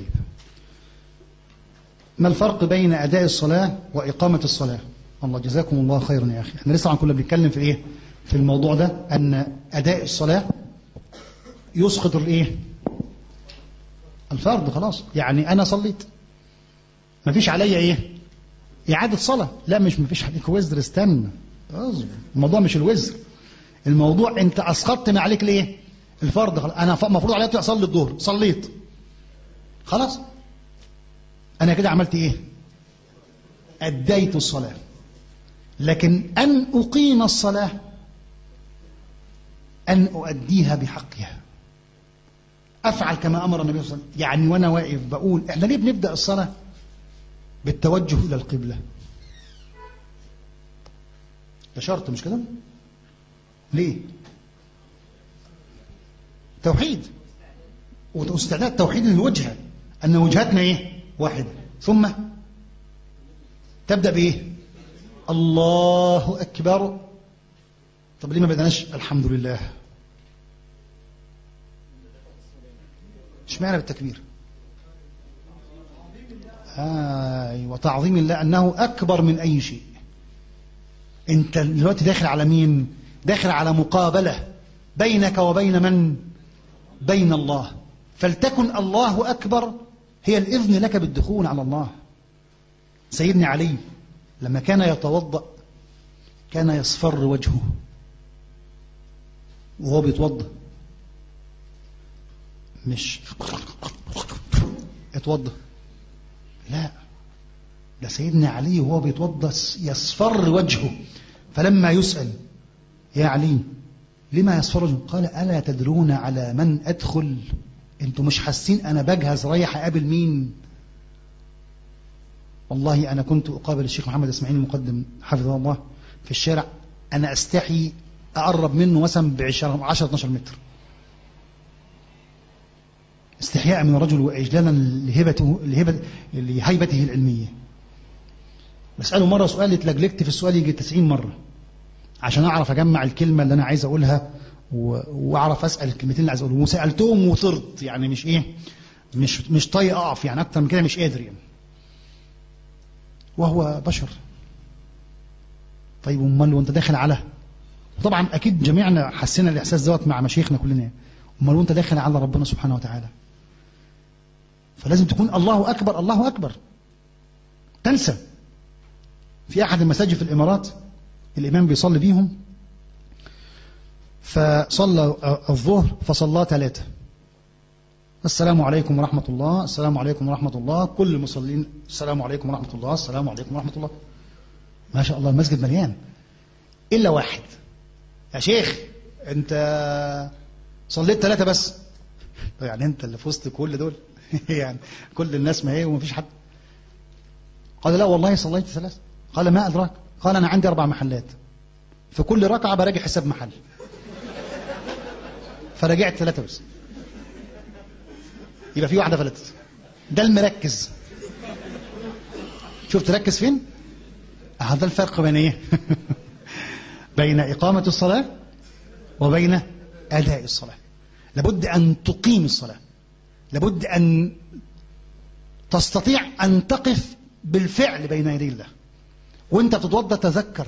ما الفرق بين أداء الصلاة وإقامة الصلاة الله جزاكم الله خيرا يا أخي احنا لسه كنا بنتكلم في إيه في الموضوع ده أن أداء الصلاة يسقط الإيه الفرض خلاص يعني أنا صليت ما فيش عليا إيه إعادة صلاة لا مش ما فيش عليك وزر استنى اصبر الموضوع مش الوزر الموضوع أنت أسقطت ما عليك الإيه الفرض خلاص أنا المفروض عليا أصلي الظهر صليت خلاص أنا كده عملت إيه أديت الصلاة لكن أن أقيم الصلاة أن أؤديها بحقها أفعل كما أمر النبي صلى الله عليه وسلم يعني وأنا واقف بقول إحنا ليه بنبدأ الصلاة بالتوجه إلى القبلة ده شرط مش كده ليه توحيد واستعداد توحيد للوجهة أن وجهتنا إيه واحدة ثم تبدأ بإيه الله أكبر طب ليه ما بدناش الحمد لله اشمعنى بالتكبير آه وتعظيم الله أنه أكبر من أي شيء أنت دلوقتي داخل على مين داخل على مقابلة بينك وبين من بين الله فلتكن الله أكبر هي الإذن لك بالدخول على الله سيدنا علي لما كان يتوضأ كان يصفر وجهه وهو بيتوضأ مش اتوضأ لا ده سيدنا علي وهو بيتوضأ يصفر وجهه فلما يسأل يا علي لما يصفر وجهه قال ألا تدرون على من أدخل انتوا مش حاسين أنا بجهز رايح أقابل مين والله أنا كنت أقابل الشيخ محمد إسماعيل المقدم حفظه الله في الشارع أنا أستحي أقرب منه مثلا ب 10 12 متر استحياء من الرجل وإجلالا لهبته لهبة لهيبته العلمية بسأله مرة سؤال اتلجلجت في السؤال يجي 90 مرة عشان أعرف أجمع الكلمة اللي أنا عايز أقولها وأعرف أسأل الكلمتين اللي عايز أقولهم وسألتهم وطرت يعني مش إيه مش مش طايق أقف يعني أكتر من كده مش قادر يعني وهو بشر طيب امال وانت داخل على طبعا اكيد جميعنا حسينا الاحساس دوت مع مشايخنا كلنا امال وانت داخل على ربنا سبحانه وتعالى فلازم تكون الله اكبر الله اكبر تنسى في احد المساجد في الامارات الامام بيصلي بيهم فصلى الظهر فصلى ثلاثه السلام عليكم ورحمة الله السلام عليكم ورحمة الله كل المصلين السلام عليكم ورحمة الله السلام عليكم ورحمة الله ما شاء الله المسجد مليان إلا واحد يا شيخ أنت صليت ثلاثة بس يعني أنت اللي في وسط كل دول يعني كل الناس ما هي وما فيش حد قال لا والله صليت ثلاثة قال ما أدراك قال أنا عندي أربع محلات في كل ركعة براجع حساب محل فرجعت ثلاثة بس يبقى في واحدة فلتت ده المركز شوف تركز فين هذا الفرق بين ايه بين إقامة الصلاة وبين أداء الصلاة لابد أن تقيم الصلاة لابد أن تستطيع أن تقف بالفعل بين يدي الله وانت بتتوضى تذكر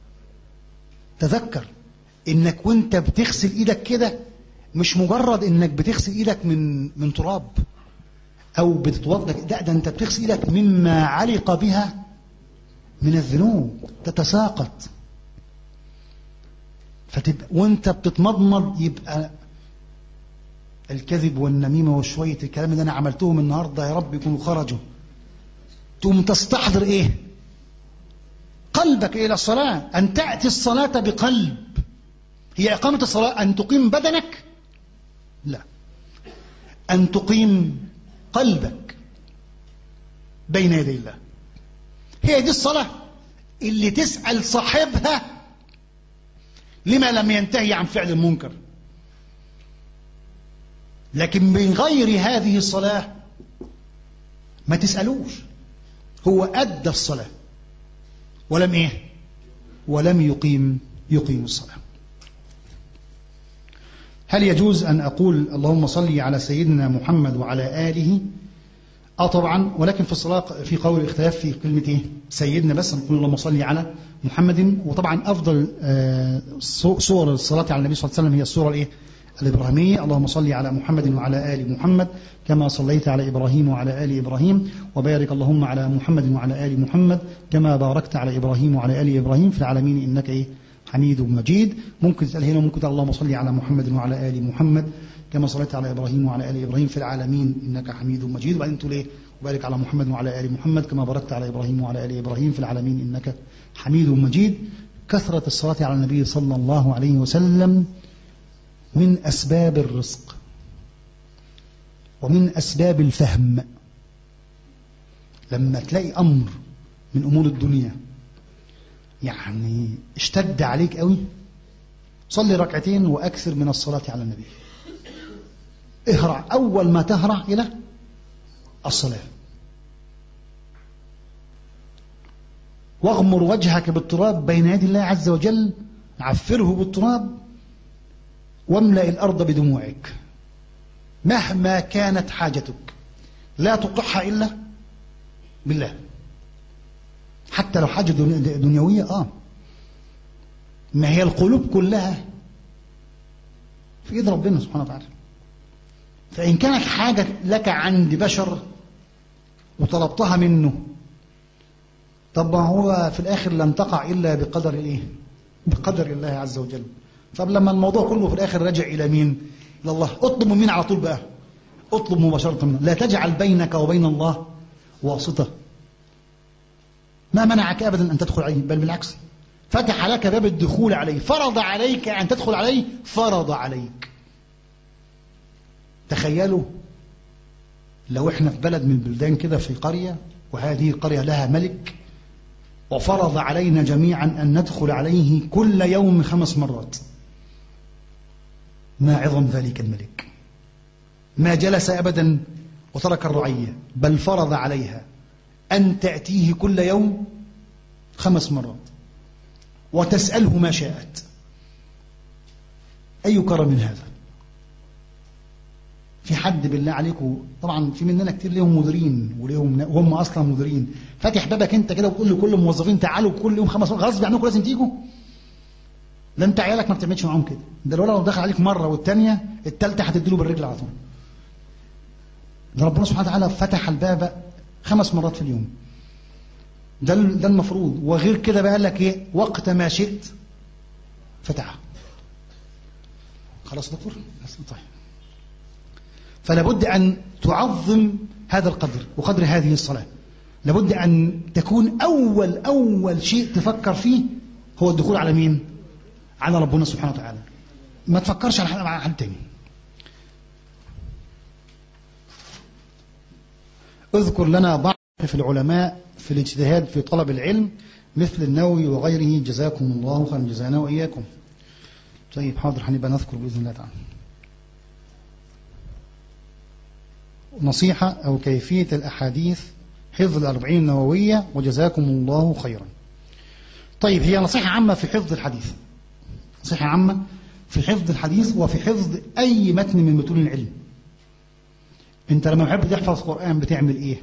تذكر انك وانت بتغسل ايدك كده مش مجرد انك بتغسل ايدك من من تراب او بتتوضا لا ده انت بتغسل ايدك مما علق بها من الذنوب تتساقط فتبقى وانت بتتمضمض يبقى الكذب والنميمة وشوية الكلام اللي أنا عملتهم النهاردة يا رب يكونوا خرجوا تقوم تستحضر إيه قلبك إلى الصلاة أن تأتي الصلاة بقلب هي إقامة الصلاة أن تقيم بدنك لا أن تقيم قلبك بين يدي الله هي دي الصلاة اللي تسأل صاحبها لما لم ينتهي عن فعل المنكر لكن من غير هذه الصلاة ما تسألوش هو أدى الصلاة ولم إيه ولم يقيم يقيم الصلاة هل يجوز أن أقول اللهم صل على سيدنا محمد وعلى آله اه طبعا ولكن في الصلاة في قول اختلاف في كلمة ايه سيدنا بس نقول اللهم صل على محمد وطبعا افضل آه صور الصلاة على النبي صلى الله عليه وسلم هي الصورة الايه الإبراهيمية اللهم صل على محمد وعلى آل محمد كما صليت على إبراهيم وعلى آل إبراهيم وبارك اللهم على محمد وعلى آل محمد كما باركت على إبراهيم وعلى آل إبراهيم في العالمين إنك إيه حميد مجيد ممكن تسأل هنا ممكن تقول اللهم صل على محمد وعلى آل محمد كما صليت على إبراهيم وعلى آل إبراهيم في العالمين إنك حميد مجيد وبعدين تقول إيه وبارك على محمد وعلى آل محمد كما باركت على إبراهيم وعلى آل إبراهيم في العالمين إنك حميد مجيد كثرة الصلاة على النبي صلى الله عليه وسلم من أسباب الرزق ومن أسباب الفهم لما تلاقي أمر من أمور الدنيا يعني اشتد عليك قوي صلي ركعتين وأكثر من الصلاة على النبي اهرع أول ما تهرع إلى الصلاة واغمر وجهك بالتراب بين يدي الله عز وجل عفره بالتراب واملأ الأرض بدموعك مهما كانت حاجتك لا تقحها إلا بالله حتى لو حاجة دنيوية آه ما هي القلوب كلها في إيد ربنا سبحانه وتعالى فإن كانت حاجة لك عند بشر وطلبتها منه طب ما هو في الآخر لن تقع إلا بقدر إيه بقدر الله عز وجل طب لما الموضوع كله في الآخر رجع إلى مين إلى الله اطلب من مين على طول بقى اطلب مباشرة منه لا تجعل بينك وبين الله واسطة ما منعك أبدا أن تدخل عليه بل بالعكس فتح لك باب الدخول عليه فرض عليك أن تدخل عليه فرض عليك تخيلوا لو احنا في بلد من البلدان كده في قرية وهذه القرية لها ملك وفرض علينا جميعا أن ندخل عليه كل يوم خمس مرات ما عظم ذلك الملك ما جلس أبدا وترك الرعية بل فرض عليها أن تأتيه كل يوم خمس مرات وتسأله ما شاءت أي كرم من هذا في حد بالله عليكم طبعا في مننا كتير ليهم مديرين وليهم وهم اصلا مديرين فاتح بابك انت كده وتقول لكل الموظفين تعالوا كل يوم خمس غصب عنكم لازم تيجوا ده انت عيالك ما بتعملش معاهم كده ده الولد لو دخل عليك مره والثانيه الثالثه هتديله بالرجل على طول ده ربنا سبحانه وتعالى فتح الباب خمس مرات في اليوم ده ده المفروض وغير كده بقى قال لك ايه وقت ما شئت فتحه خلاص دكتور طيب فلابد أن تعظم هذا القدر وقدر هذه الصلاة لابد أن تكون أول أول شيء تفكر فيه هو الدخول على مين على ربنا سبحانه وتعالى ما تفكرش على حد, حد تاني اذكر لنا بعض في العلماء في الاجتهاد في طلب العلم مثل النووي وغيره جزاكم الله خيرا جزانا وإياكم طيب حاضر هنبقى نذكر بإذن الله تعالى نصيحة أو كيفية الأحاديث حفظ الأربعين النووية وجزاكم الله خيرا طيب هي نصيحة عامة في حفظ الحديث نصيحة عامة في حفظ الحديث وفي حفظ أي متن من متون العلم أنت لما بحب تحفظ قرآن بتعمل إيه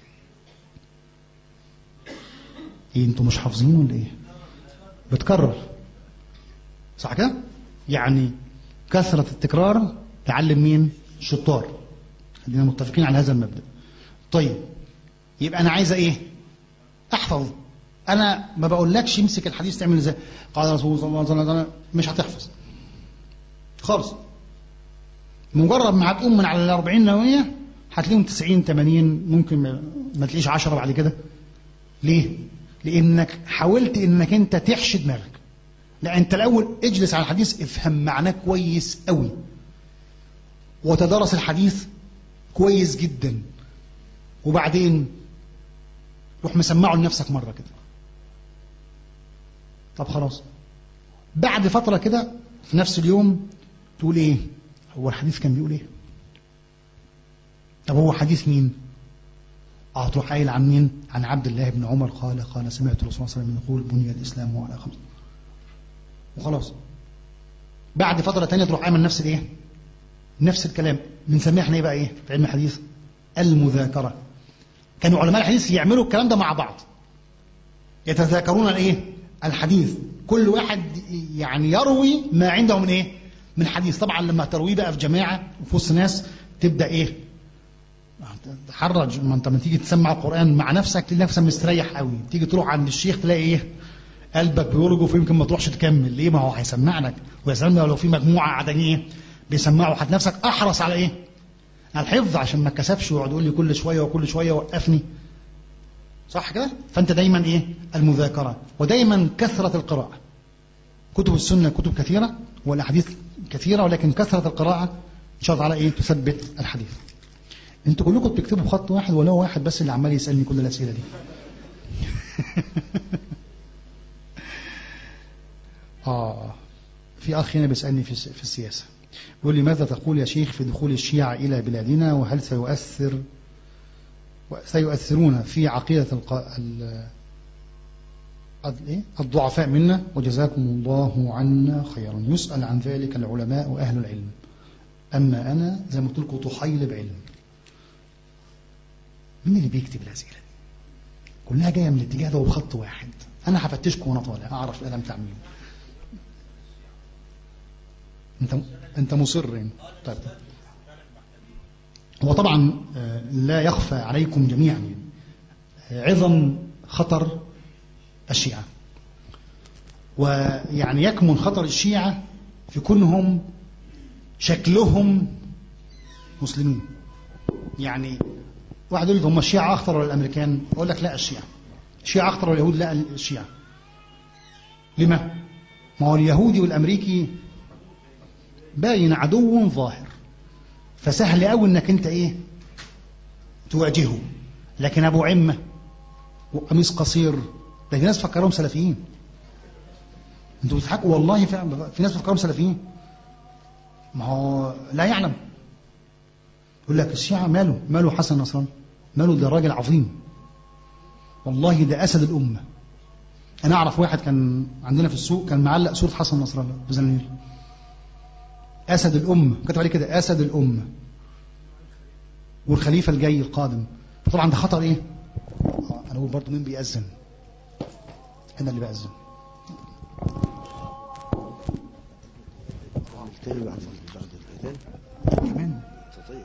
إيه أنتوا مش حافظين ولا إيه بتكرر صح كده يعني كثرة التكرار تعلم مين الشطار خلينا متفقين على هذا المبدأ طيب يبقى أنا عايزة إيه أحفظ انا ما بقولكش امسك الحديث تعمل ازاي قال رسول الله صلى الله عليه وسلم مش هتحفظ خالص مجرد ما هتقوم من على ال 40 نوويه هتلاقيهم 90 80 ممكن ما, ما تلاقيش 10 بعد كده ليه؟ لانك حاولت انك انت تحشي دماغك لا انت الاول اجلس على الحديث افهم معناه كويس قوي وتدرس الحديث كويس جدا وبعدين روح مسمعه لنفسك مره كده طب خلاص بعد فتره كده في نفس اليوم تقول ايه هو الحديث كان بيقول ايه طب هو حديث مين اه تروح قايل عن مين عن عبد الله بن عمر قال قال سمعت الرسول صلى الله عليه وسلم يقول بني الاسلام على خمس وخلاص بعد فترة تانية تروح عامل نفس الايه نفس الكلام بنسميها احنا ايه بقى ايه في علم الحديث المذاكرة كانوا علماء الحديث يعملوا الكلام ده مع بعض يتذاكرون الايه الحديث كل واحد يعني يروي ما عنده من ايه من حديث طبعا لما ترويه بقى في جماعة وفي وسط ناس تبدأ ايه تحرج ما انت لما تيجي تسمع القرآن مع نفسك تلاقي نفسك مستريح قوي تيجي تروح عند الشيخ تلاقي ايه قلبك بيرجف ويمكن ما تروحش تكمل ليه ما هو هيسمع لك ويا سلام لو في مجموعة قاعدين ايه بيسمعوا حد نفسك احرص على ايه على الحفظ عشان ما اتكسفش ويقعد يقول لي كل شوية وكل شوية وقفني صح كده فانت دايما ايه المذاكرة ودايما كثرة القراءة كتب السنة كتب كثيرة والاحاديث كثيرة ولكن كثرة القراءة ان شاء الله على ايه تثبت الحديث انتوا كلكم بتكتبوا بخط واحد ولا هو واحد بس اللي عمال يسالني كل الاسئله دي اه في اخ هنا بيسالني في في السياسه بيقول لي ماذا تقول يا شيخ في دخول الشيعة الى بلادنا وهل سيؤثر سيؤثرون في عقيده الق... ال... الضعفاء منا وجزاكم الله عنا خيرا يسأل عن ذلك العلماء وأهل العلم أما أنا زي ما قلت لكم طحيل بعلم مين اللي بيكتب الأسئلة دي كلها جاية من الاتجاه ده وبخط واحد أنا هفتشكم وأنا طالع أعرف القلم بتاع مين أنت أنت مصر يعني. طيب هو طبعا لا يخفى عليكم جميعا عظم خطر الشيعة ويعني يكمن خطر الشيعة في كونهم شكلهم مسلمين يعني واحد يقول هم الشيعة أخطر ولا الأمريكان أقول لك لا الشيعة الشيعة أخطر ولا اليهود لا الشيعة لما ما هو اليهودي والأمريكي باين عدو ظاهر فسهل قوي انك انت ايه تواجهه لكن ابو عمه وقميص قصير ده في ناس فكرهم سلفيين انتوا بتضحكوا والله فعلا في ناس فكرهم سلفيين ما هو لا يعلم يقول لك الشيعة ماله ماله حسن نصران ماله ده راجل عظيم والله ده أسد الأمة أنا أعرف واحد كان عندنا في السوق كان معلق صورة حسن نصر الله بزنير أسد الأمة كتب عليه كده أسد الأمة والخليفة الجاي القادم فطبعا ده خطر إيه أنا أقول برضه مين بيأذن أنا اللي بأذن تاني بعد بعد الأذان كمان تطيب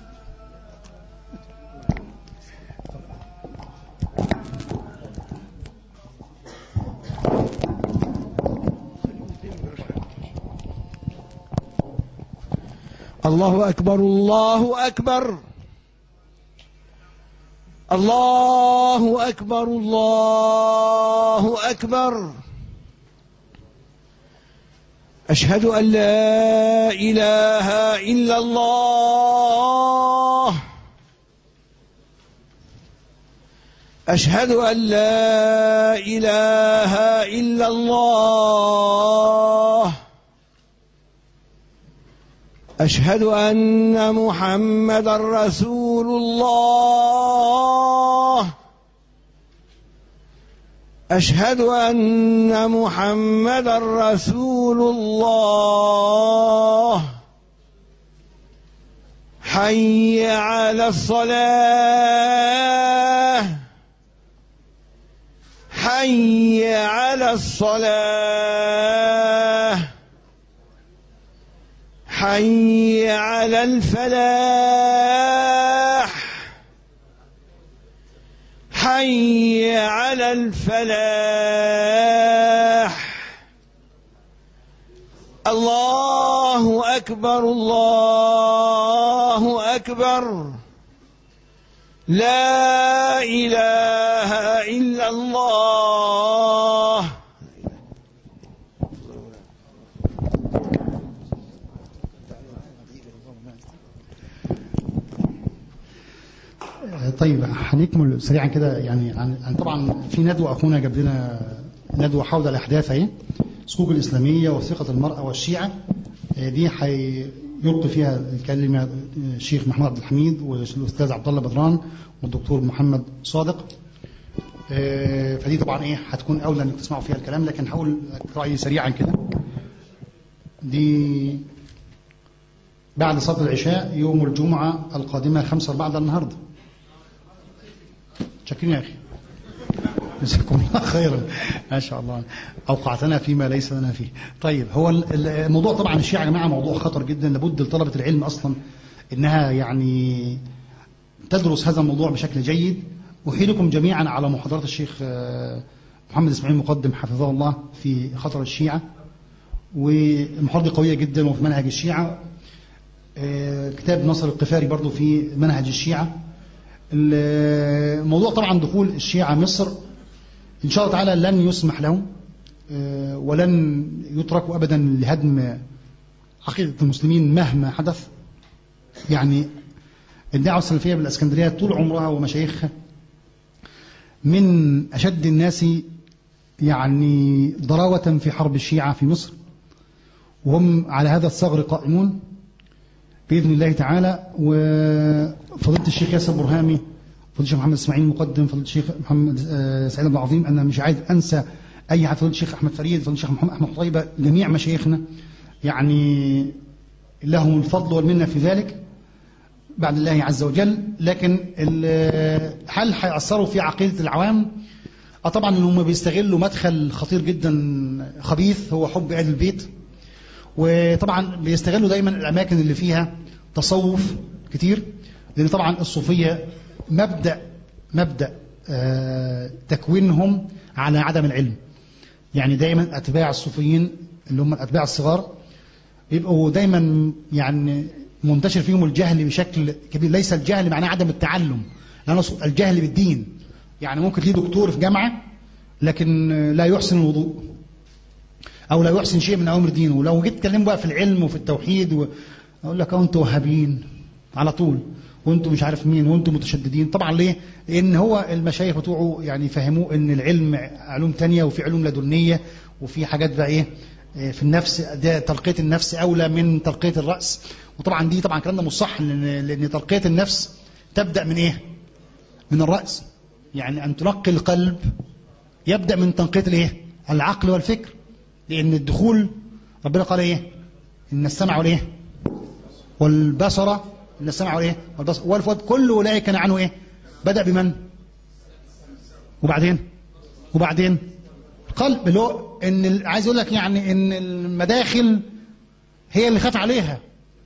الله أكبر الله أكبر الله أكبر الله أكبر أشهد أن لا إله إلا الله أشهد أن لا إله إلا الله أشهد أن محمد رسول الله أشهد أن محمد رسول الله حي على الصلاة حي على الصلاة حي على الفلاح حي على الفلاح الله أكبر الله أكبر لا إله إلا الله طيب هنكمل سريعا كده يعني عن عن طبعا في ندوه اخونا جاب لنا ندوه حول الاحداث اهي صكوك الاسلاميه وثقه المراه والشيعه آه، دي هيلقي فيها الكلمه الشيخ محمد عبد الحميد والاستاذ عبد الله بدران والدكتور محمد صادق آه، فدي طبعا ايه هتكون اولى انك تسمعوا فيها الكلام لكن هقول رايي سريعا كده دي بعد صلاه العشاء يوم الجمعه القادمه 5 4 ده النهارده شاكرين يا اخي جزاكم الله خيرا ما شاء الله اوقعتنا فيما ليس لنا فيه طيب هو ال- ال- الموضوع طبعا الشيعة يا جماعه موضوع خطر جدا لابد لطلبه العلم اصلا انها يعني تدرس هذا الموضوع بشكل جيد احيلكم جميعا على محاضرات الشيخ آه، محمد اسماعيل مقدم حفظه الله في خطر الشيعة ومحاضرة قوية جدا وفي منهج الشيعة آه، كتاب نصر القفاري برضو في منهج الشيعة الموضوع طبعا دخول الشيعة مصر إن شاء الله تعالى لن يسمح لهم آه، ولن يتركوا أبدا لهدم عقيدة المسلمين مهما حدث يعني الدعوة السلفية بالإسكندرية طول عمرها ومشايخها من أشد الناس يعني ضراوة في حرب الشيعة في مصر وهم على هذا الثغر قائمون بإذن الله تعالى وفضيلة الشيخ ياسر برهامي فضيلة الشيخ محمد إسماعيل مقدم فضيلة الشيخ محمد آه، سعيد عبد العظيم أنا مش عايز أنسى أي حد فضيلة الشيخ أحمد فريد فضيلة الشيخ محمد أحمد طيبة جميع مشايخنا يعني لهم الفضل والمنة في ذلك بعد الله عز وجل لكن ال- هل هيأثروا في عقيدة العوام؟ اه طبعا ان هم بيستغلوا مدخل خطير جدا خبيث هو حب اهل البيت وطبعا بيستغلوا دايما الاماكن اللي فيها تصوف كتير لان طبعا الصوفيه مبدا مبدا آه، تكوينهم على عدم العلم يعني دايما اتباع الصوفيين اللي هم الاتباع الصغار بيبقوا دايما يعني منتشر فيهم الجهل بشكل كبير ليس الجهل معناه عدم التعلم لا نقصد الجهل بالدين يعني ممكن تلاقيه دكتور في جامعه لكن لا يحسن الوضوء او لا يحسن شيء من اوامر دينه ولو جيت تكلمه بقى في العلم وفي التوحيد و... اقول لك اه انتوا وهابيين على طول وانتوا مش عارف مين وانتوا متشددين طبعا ليه لان هو المشايخ بتوعه يعني فهموه ان العلم علوم تانية وفي علوم لدنيه وفي حاجات بقى ايه إيه في النفس ده تلقيه النفس اولى من تلقيه الراس وطبعا دي طبعا الكلام ده مش صح لان لان تلقيه النفس تبدا من ايه من الراس يعني ان تنقي القلب يبدا من تنقيه الايه العقل والفكر لان الدخول ربنا قال ايه ان السمع والايه والبصر ان السمع والايه والبصر والفؤاد كل اولئك كان عنه ايه بدا بمن وبعدين وبعدين القلب اللي هو ان ال- عايز اقول لك يعني ان المداخل هي اللي خاف عليها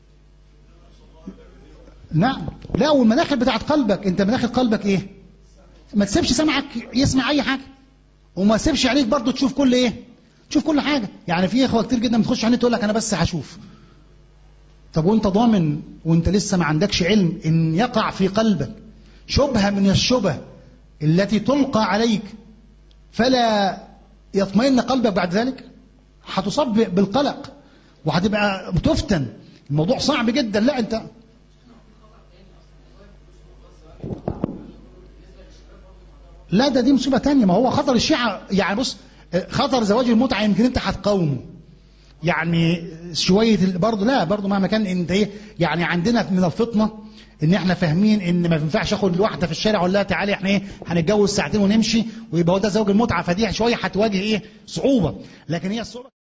نعم لا والمداخل بتاعت قلبك انت مداخل قلبك ايه ما تسيبش سمعك يسمع اي حاجه وما تسيبش عينيك برضو تشوف كل ايه تشوف كل حاجه يعني في اخوه كتير جدا بتخش عليه تقول لك انا بس هشوف طب وانت ضامن وانت لسه ما عندكش علم ان يقع في قلبك شبهه من الشبه التي تلقى عليك فلا يطمئن قلبك بعد ذلك هتصاب بالقلق وهتبقى بتفتن الموضوع صعب جدا لا انت لا ده دي مصيبه تانية ما هو خطر الشيعه يعني بص خطر زواج المتعه يمكن انت هتقاومه يعني شويه ال- برضه لا برضه مهما كان انت ايه يعني عندنا من الفطنه ان احنا فاهمين ان ما ينفعش اخد واحده في الشارع اقول لها تعالي احنا ايه هنتجوز ساعتين ونمشي ويبقى هو ده زواج المتعه فدي شويه هتواجه ايه صعوبه لكن هي الصعوبه